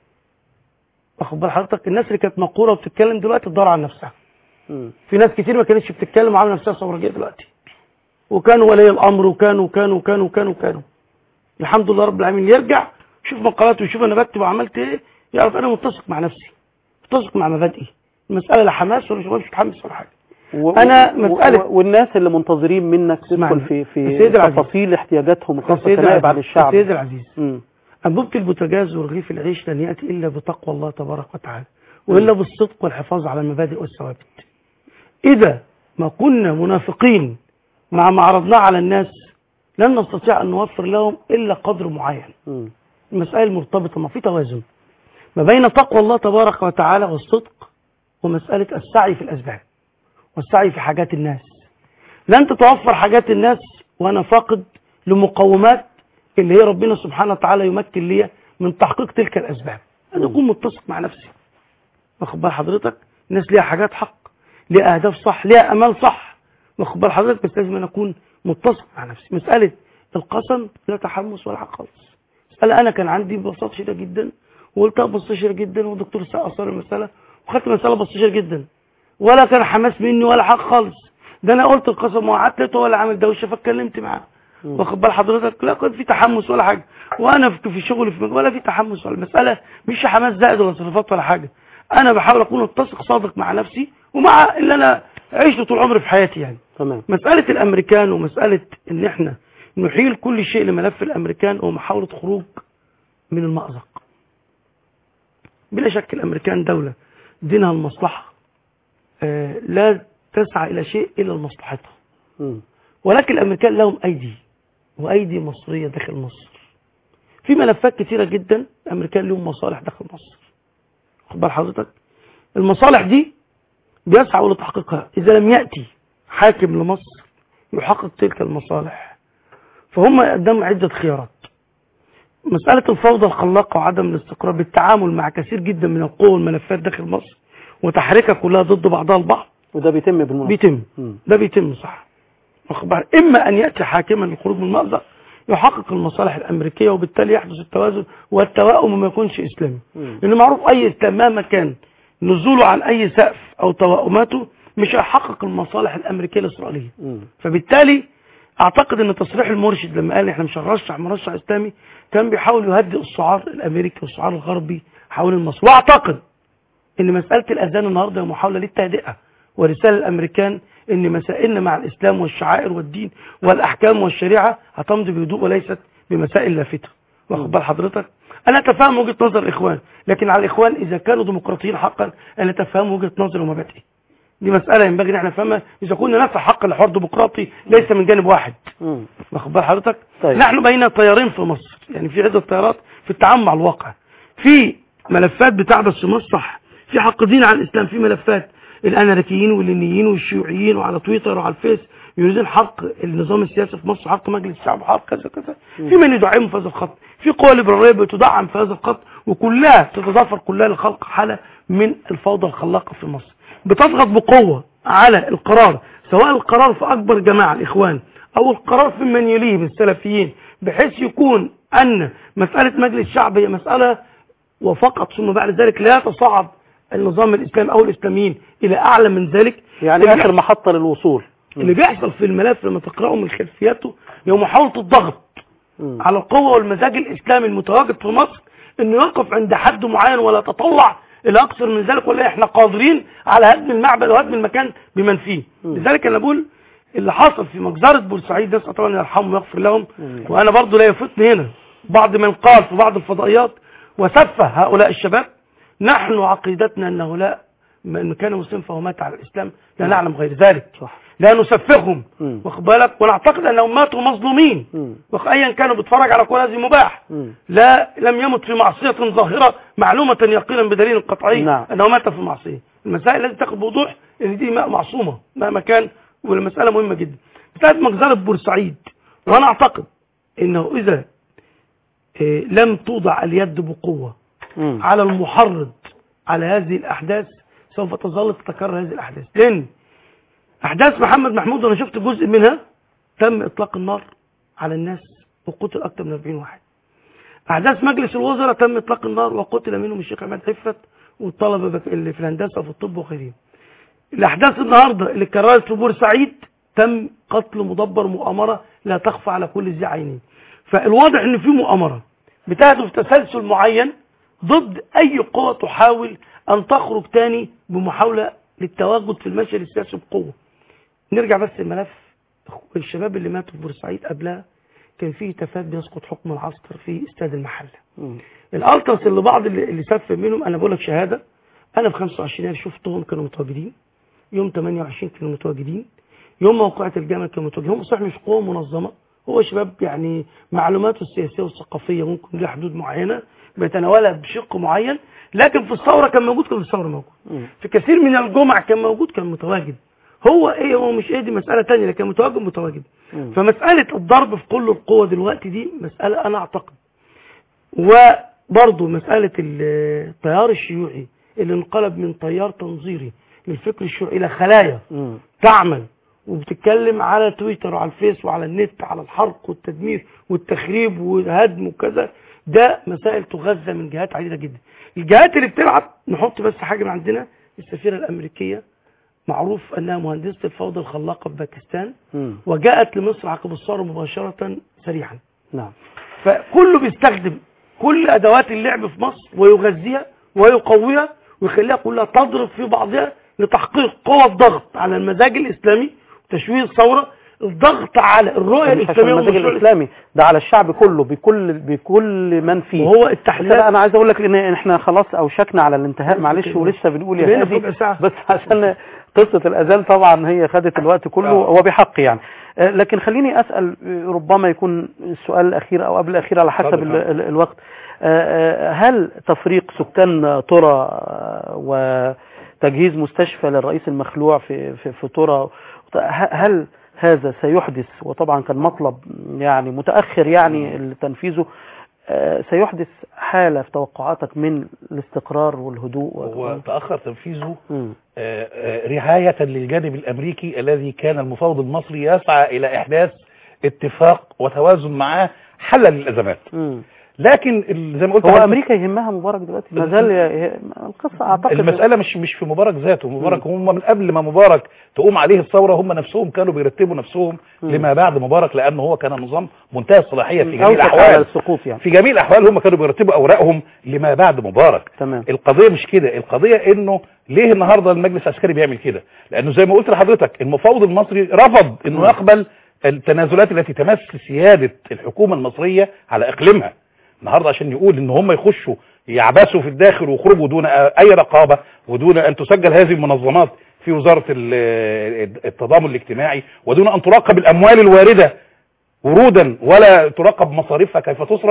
واخد بال حضرتك الناس اللي كانت مقوره وبتتكلم دلوقتي تدور على نفسها مم. في ناس كتير ما كانتش بتتكلم وعامله نفسها ثورجيه دلوقتي وكانوا ولي الامر وكانوا وكانوا وكانوا وكانوا وكانوا الحمد لله رب العالمين يرجع يشوف مقالاتي ويشوف انا بكتب وعملت ايه يعرف انا متسق مع نفسي متسق مع مبادئي المساله لا حماس ولا مش متحمس ولا حاجه و- أنا و- مسألة- و- والناس اللي منتظرين منك تدخل اسمعني. في في السيد العزيز. تفاصيل احتياجاتهم يا الخاصه سيدي كنائب عن العزيز الشعب يا سيدي العزيز مم. أنبوبة البوتاجاز ورغيف العيش لن يأتي إلا بتقوى الله تبارك وتعالى وإلا بالصدق والحفاظ على المبادئ والثوابت إذا ما كنا منافقين مع ما عرضناه على الناس لن نستطيع أن نوفر لهم إلا قدر معين مم. المسائل مرتبطة ما في توازن ما بين تقوى الله تبارك وتعالى والصدق ومسألة السعي في الأسباب والسعي في حاجات الناس لن تتوفر حاجات الناس وأنا فاقد لمقومات اللي هي ربنا سبحانه وتعالى يمكن لي من تحقيق تلك الأسباب أن أكون متسق مع نفسي واخد بال حضرتك الناس ليها حاجات حق ليها أهداف صح ليها أمال صح واخد بال حضرتك بس لازم أن أكون متسق مع نفسي مسألة القسم لا تحمس ولا حق خالص مسألة أنا كان عندي ببساطة شديدة جدا وقلتها ببساطة شديدة جدا والدكتور ساء أثار المسألة وخدت المسألة ببساطة شديدة جدا ولا كان حماس مني ولا حق خالص ده أنا قلت القسم وقعدت لقيته ولا عامل دوشة فاتكلمت معاه واخد بال حضرتك لا كان في تحمس ولا حاجة وأنا في في شغلي في مجال ولا في تحمس ولا المسألة مش حماس زائد ولا صفات ولا حاجة أنا بحاول أكون متسق صادق مع نفسي ومع اللي أنا عشته طول عمري في حياتي يعني تمام مسألة الأمريكان ومسألة إن إحنا نحيل كل شيء لملف الأمريكان ومحاولة خروج من المأزق بلا شك الأمريكان دولة دينها المصلحة آه، لا تسعى إلى شيء إلا لمصلحتها مم. ولكن الأمريكان لهم أيدي وأيدي مصرية داخل مصر في ملفات كثيرة جدا الأمريكان لهم مصالح داخل مصر خد بال حضرتك المصالح دي بيسعوا لتحقيقها إذا لم يأتي حاكم لمصر يحقق تلك المصالح فهم قدام عدة خيارات مسألة الفوضى الخلاقة وعدم الاستقرار بالتعامل مع كثير جدا من القوى والملفات داخل مصر وتحريكها كلها ضد بعضها البعض وده بيتم بالمناسبة بيتم مم. ده بيتم صح واخد بالك؟ اما ان ياتي حاكما للخروج من المأزق يحقق المصالح الامريكيه وبالتالي يحدث التوازن والتوائم وما يكونش اسلامي مم. لان معروف اي اسلام مهما كان نزوله عن اي سقف او توائماته مش هيحقق المصالح الامريكيه الاسرائيليه مم. فبالتالي اعتقد ان تصريح المرشد لما قال احنا مش هنرشح مرشح اسلامي كان بيحاول يهدئ الشعار الامريكي والشعار الغربي حول المصر واعتقد ان مساله الاذان النهارده هي محاوله للتهدئه ورساله الامريكان ان مسائلنا مع الاسلام والشعائر والدين والاحكام والشريعه هتمضي بهدوء وليست بمسائل لافته واخد بال حضرتك انا اتفهم وجهه نظر الاخوان لكن على الاخوان اذا كانوا ديمقراطيين حقا ان يتفهموا وجهه نظري ومبادئي دي مساله ينبغي ان احنا نفهمها اذا كنا نفع حق الحوار ديمقراطي ليس من جانب واحد مم. واخد بال حضرتك طيب. نحن بين تيارين في مصر يعني في عده تيارات في التعامل مع الواقع في ملفات بتحدث في مصر صح في حاقدين على الاسلام في ملفات الاناركيين واللينيين والشيوعيين وعلى تويتر وعلى الفيس يريدون حرق النظام السياسي في مصر حرق مجلس الشعب وحرق كذا كذا في من يدعمهم في هذا الخط في قوى ليبراليه بتدعم في هذا الخط وكلها تتضافر كلها لخلق حاله من الفوضى الخلاقه في مصر بتضغط بقوه على القرار سواء القرار في اكبر جماعه الاخوان او القرار في من يليه من السلفيين بحيث يكون ان مساله مجلس الشعب هي مساله وفقط ثم بعد ذلك لا تصعد النظام الاسلامي او الاسلاميين الى اعلى من ذلك يعني اللي اخر بيحصل- محطة للوصول اللي بيحصل في الملف لما تقراه من خلفياته هي محاوله الضغط مم. على القوة والمزاج الإسلامي المتواجد في مصر إنه يقف عند حد معين ولا يتطلع إلى أكثر من ذلك ولا إحنا قادرين على هدم المعبد وهدم المكان بمن فيه لذلك أنا بقول اللي حصل في مجزرة بورسعيد نسأل طبعا يرحمهم ويغفر لهم وأنا برضو لا يفوتني هنا بعض من قال في بعض الفضائيات وسفه هؤلاء الشباب نحن عقيدتنا أن هؤلاء من كان مسلم فهو مات على الإسلام لا نعلم غير ذلك صح لا نسفههم مم. واخد بالك ونعتقد انهم ماتوا مظلومين مم. وخ- ايا كانوا بيتفرج على كل هذه مباح مم. لا لم يمت في معصيه ظاهره معلومه يقينا بدليل قطعي نعم. انه مات في معصيه المسائل لازم تاخد بوضوح ان دي م- معصومه مهما كان والمساله مهمه جدا بتاعت مجزره بورسعيد وانا اعتقد انه اذا إيه، لم توضع اليد بقوه مم. على المحرض على هذه الأحداث سوف تظل تتكرر هذه الأحداث لأن أحداث محمد محمود وأنا شفت جزء منها تم إطلاق النار على الناس وقتل أكثر من 40 واحد أحداث مجلس الوزراء تم إطلاق النار وقتل منهم الشيخ عماد عفت والطلبة بك- اللي في الهندسة وفي الطب وغيرهم الأحداث النهاردة اللي اتكررت في بورسعيد تم قتل مدبر مؤامرة لا تخفى على كل ذي عينين فالواضح ان في مؤامرة بتهدف تسلسل معين ضد اي قوة تحاول ان تخرج تاني بمحاولة للتواجد في المشهد السياسي بقوة نرجع بس الملف الشباب اللي ماتوا في بورسعيد قبلها كان فيه تفات بيسقط حكم العسكر في استاد المحله مم. الالتراس اللي بعض اللي, اللي سف منهم انا بقول لك شهاده انا في 25 يناير شفتهم كانوا متواجدين يوم 28 كانوا متواجدين يوم موقعة الجامعة كانوا متواجدين هم صحيح مش قوة منظمة هو شباب يعني معلوماته السياسية والثقافية ممكن لها حدود معينة بيتناولها بشق معين لكن في الثورة كان موجود كان في الثورة موجود مم. في كثير من الجمع كان موجود كان متواجد هو ايه هو مش ايه دي مسألة تانية لكن متواجد متواجد مم. فمسألة الضرب في كل القوة دلوقتي دي مسألة انا اعتقد وبرضه مسألة التيار الشيوعي اللي انقلب من تيار تنظيري للفكر الشيوعي الى خلايا مم. تعمل وبتتكلم على تويتر وعلى الفيس وعلى النت على الحرق والتدمير والتخريب والهدم وكذا ده مسائل تغذى من جهات عديدة جدا الجهات اللي بتلعب نحط بس حاجة من عندنا السفيرة الأمريكية معروف أنها مهندسة الفوضى الخلاقة في باكستان مم. وجاءت لمصر عقب الثورة مباشرة سريعا نعم فكله بيستخدم كل ادوات اللعب في مصر ويغذيها ويقويها ويخليها كلها تضرب في بعضها لتحقيق قوة الضغط على المزاج الاسلامي وتشويه الثورة الضغط على الرؤية مش عشان الاسلامية المزاج والمشروع الاسلامي ده على الشعب كله بكل بكل من فيه وهو لا التحليلات انا عايز اقول لك ان احنا خلاص اوشكنا على الانتهاء معلش كده. ولسه بنقول يا بقينا في هادي ربع ساعة. بس عشان قصة الاذان طبعا هي خدت الوقت كله آه. وبحق يعني آه، لكن خليني اسال آه، ربما يكون السؤال الاخير او قبل الاخير على حسب اتفضل. ال- ال- الوقت آه، آه، هل تفريق سكان ترى آه، وتجهيز مستشفى للرئيس المخلوع في في في ترى ه- هل هذا سيحدث وطبعا كان مطلب يعني متاخر يعني تنفيذه آه، سيحدث حالة في توقعاتك من الاستقرار والهدوء هو تأخر تنفيذه مم. آه، آه، رعاية للجانب الأمريكي الذي كان المفاوض المصري يسعى إلى إحداث اتفاق وتوازن معاه حلا للأزمات مم. لكن ال- زي ما قلت هو لحضرتك، امريكا يهمها مبارك دلوقتي ما زال ي- ي- القصه اعتقد المسألة مش مش في مبارك ذاته مبارك هم من قبل ما مبارك تقوم عليه الثورة هم نفسهم كانوا بيرتبوا نفسهم مم. لما بعد مبارك لأنه هو كان نظام منتهى الصلاحية في جميع أوشك على الأحوال السقوط يعني في جميع الأحوال هم كانوا بيرتبوا أوراقهم لما بعد مبارك تمام القضية مش كده القضية انه ليه النهاردة المجلس العسكري بيعمل كده لانه زي ما قلت لحضرتك المفاوض المصري رفض انه يقبل التنازلات التي تمس سيادة الحكومة المصرية على اقليمها النهاردة عشان يقول ان هم يخشوا يعبثوا في الداخل ويخرجوا دون اي رقابة ودون ان تسجل هذه المنظمات في وزارة ال- التضامن الاجتماعي ودون ان تراقب الاموال الواردة ورودا ولا تراقب مصاريفها كيف تصرف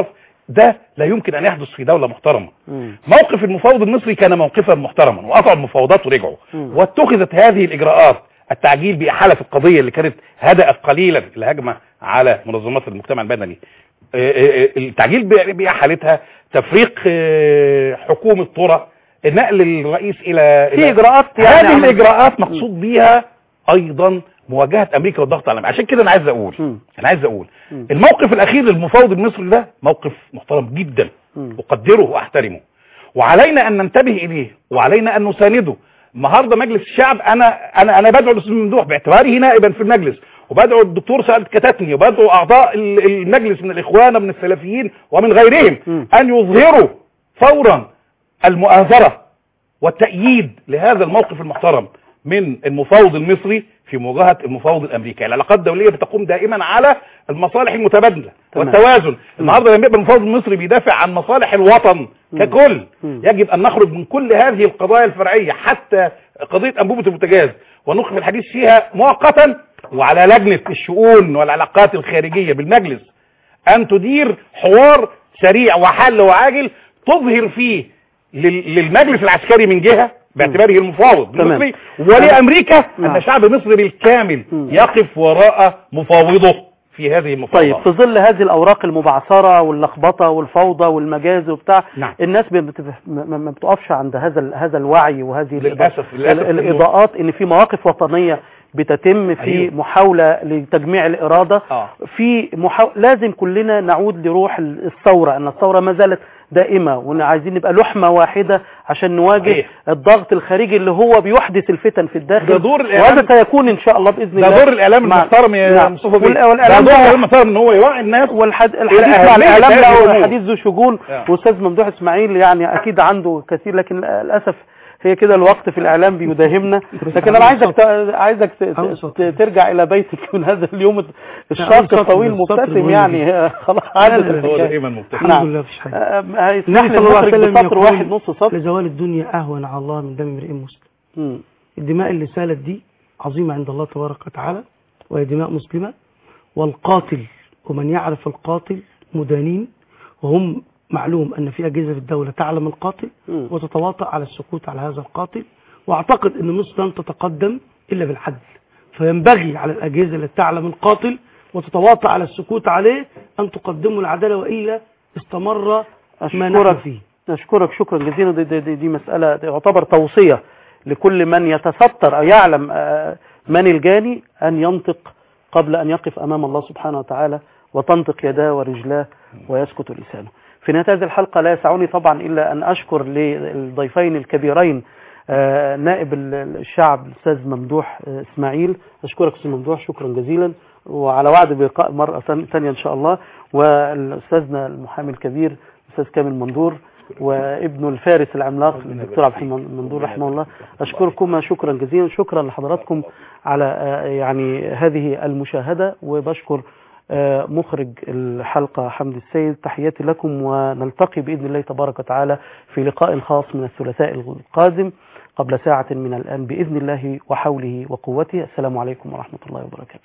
ده لا يمكن ان يحدث في دوله محترمه مم. موقف المفاوض المصري كان موقفا محترما وقطعوا المفاوضات ورجعوا مم. واتخذت هذه الاجراءات التعجيل باحاله القضيه اللي كانت هدأت قليلا الهجمه على منظمات المجتمع المدني آه، آه، آه، التعجيل ب- باحالتها تفريق آه، حكومه طرى نقل الرئيس الى في إلى- اجراءات يعني هذه عمل- الاجراءات مقصود بيها ايضا مواجهه امريكا والضغط على عشان كده انا عايز اقول مم. انا عايز اقول مم. الموقف الاخير للمفاوض المصري ده موقف محترم جدا مم. اقدره واحترمه وعلينا ان ننتبه اليه وعلينا ان نسانده النهارده مجلس الشعب انا انا انا بدعو الاستاذ ممدوح باعتباره نائبا في المجلس وبدعو الدكتور سعد كتاتني وبدعو اعضاء ال- المجلس من الاخوان ومن السلفيين ومن غيرهم مم. ان يظهروا فورا المؤازره والتأييد لهذا الموقف المحترم من المفاوض المصري في مواجهة المفاوض الأمريكي العلاقات الدولية بتقوم دائما على المصالح المتبادلة تمام. والتوازن النهارده لما يبقى المفاوض المصري بيدافع عن مصالح الوطن ككل مم. يجب أن نخرج من كل هذه القضايا الفرعية حتى قضية أنبوبة البوتاجاز ونوقف الحديث فيها مؤقتا وعلى لجنة الشؤون والعلاقات الخارجية بالمجلس أن تدير حوار سريع وحل وعاجل تظهر فيه لل- للمجلس العسكري من جهة باعتباره المفاوض تمام. المصري ولأمريكا نعم. أن شعب مصر بالكامل مم. يقف وراء مفاوضه في هذه طيب المفاوضات في ظل هذه الاوراق المبعثره واللخبطه والفوضى والمجاز وبتاع نعم. الناس ما بتف- ما ما بتقفش عند هذا ال- هذا الوعي وهذه للأسف- الإضاء- للأسف ال- إنه- الاضاءات ان في مواقف وطنيه بتتم في أيوه. محاوله لتجميع الاراده آه. في محاو... لازم كلنا نعود لروح ال- الثوره ان الثوره ما زالت دائمه وعايزين نبقى لحمه واحده عشان نواجه صحيح. الضغط الخارجي اللي هو بيحدث الفتن في الداخل ده دور الإعلام- وهذا سيكون ان شاء الله باذن ده الله دور الإعلام مع- المحترم يا نعم. مصطفى بيه وال- ده والإعلام دور ده- الإعلام المحترم ان هو يوعي الناس والحد... إلى الحديث مع أهمية الاعلام هذه له الأمور. حديث ذو شجون آه. واستاذ ممدوح اسماعيل يعني اكيد عنده كثير لكن للاسف هي كده الوقت في الاعلام بيداهمنا لكن انا عايزك ت- عايزك ت- ت- ت- ترجع الى بيتك من هذا اليوم الشاق السطر- الطويل السطر مبتسم مهم يعني خلاص عادت لا، لا، لا. هو الحكاية. دائما مبتسم نعم. الحمد لله مفيش حاجه آه، هيسمح النبي لي صلى الله عليه نخرج وسلم بسطر يقول واحد نص سطر لزوال الدنيا اهون على الله من دم امرئ مسلم مم. الدماء اللي سالت دي عظيمة عند الله تبارك وتعالى وهي دماء مسلمة والقاتل ومن يعرف القاتل مدانين وهم معلوم أن في أجهزة في الدولة تعلم القاتل مم. وتتواطأ على السكوت على هذا القاتل وأعتقد أن مصر لن تتقدم إلا بالعدل فينبغي على الأجهزة التي تعلم القاتل وتتواطأ على السكوت عليه أن تقدموا العدالة وإلا استمر ما نحن أشكرك فيه أشكرك شكرا جزيلا دي, دي, دي, دي مسألة تعتبر توصية لكل من يتستر أو يعلم آه، من الجاني أن ينطق قبل أن يقف أمام الله سبحانه وتعالى وتنطق يداه ورجلاه ويسكت لسانه في نهاية هذه الحلقة لا يسعني طبعا إلا أن أشكر للضيفين الكبيرين آه، نائب ال- الشعب الأستاذ ممدوح آه، إسماعيل أشكرك أستاذ ممدوح شكرا جزيلا وعلى وعد بلقاء مرة ثان- ثانية إن شاء الله والأستاذنا المحامي الكبير الأستاذ كامل مندور وابنه الفارس العملاق الدكتور عبد الحليم مندور رحمه الله أشكركم شكرا جزيلا شكرا لحضراتكم على آه، يعني هذه المشاهدة وبشكر آه، مخرج الحلقة حمد السيد تحياتي لكم ونلتقي بإذن الله تبارك وتعالى في لقاء خاص من الثلاثاء القادم قبل ساعة من الآن بإذن الله وحوله وقوته السلام عليكم ورحمة الله وبركاته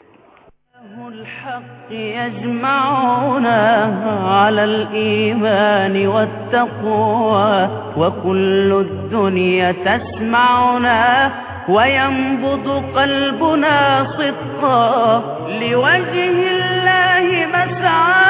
الحق يجمعنا على الإيمان والتقوى وكل الدنيا تسمعنا وينبض قلبنا صدقا لوجه الله مسعى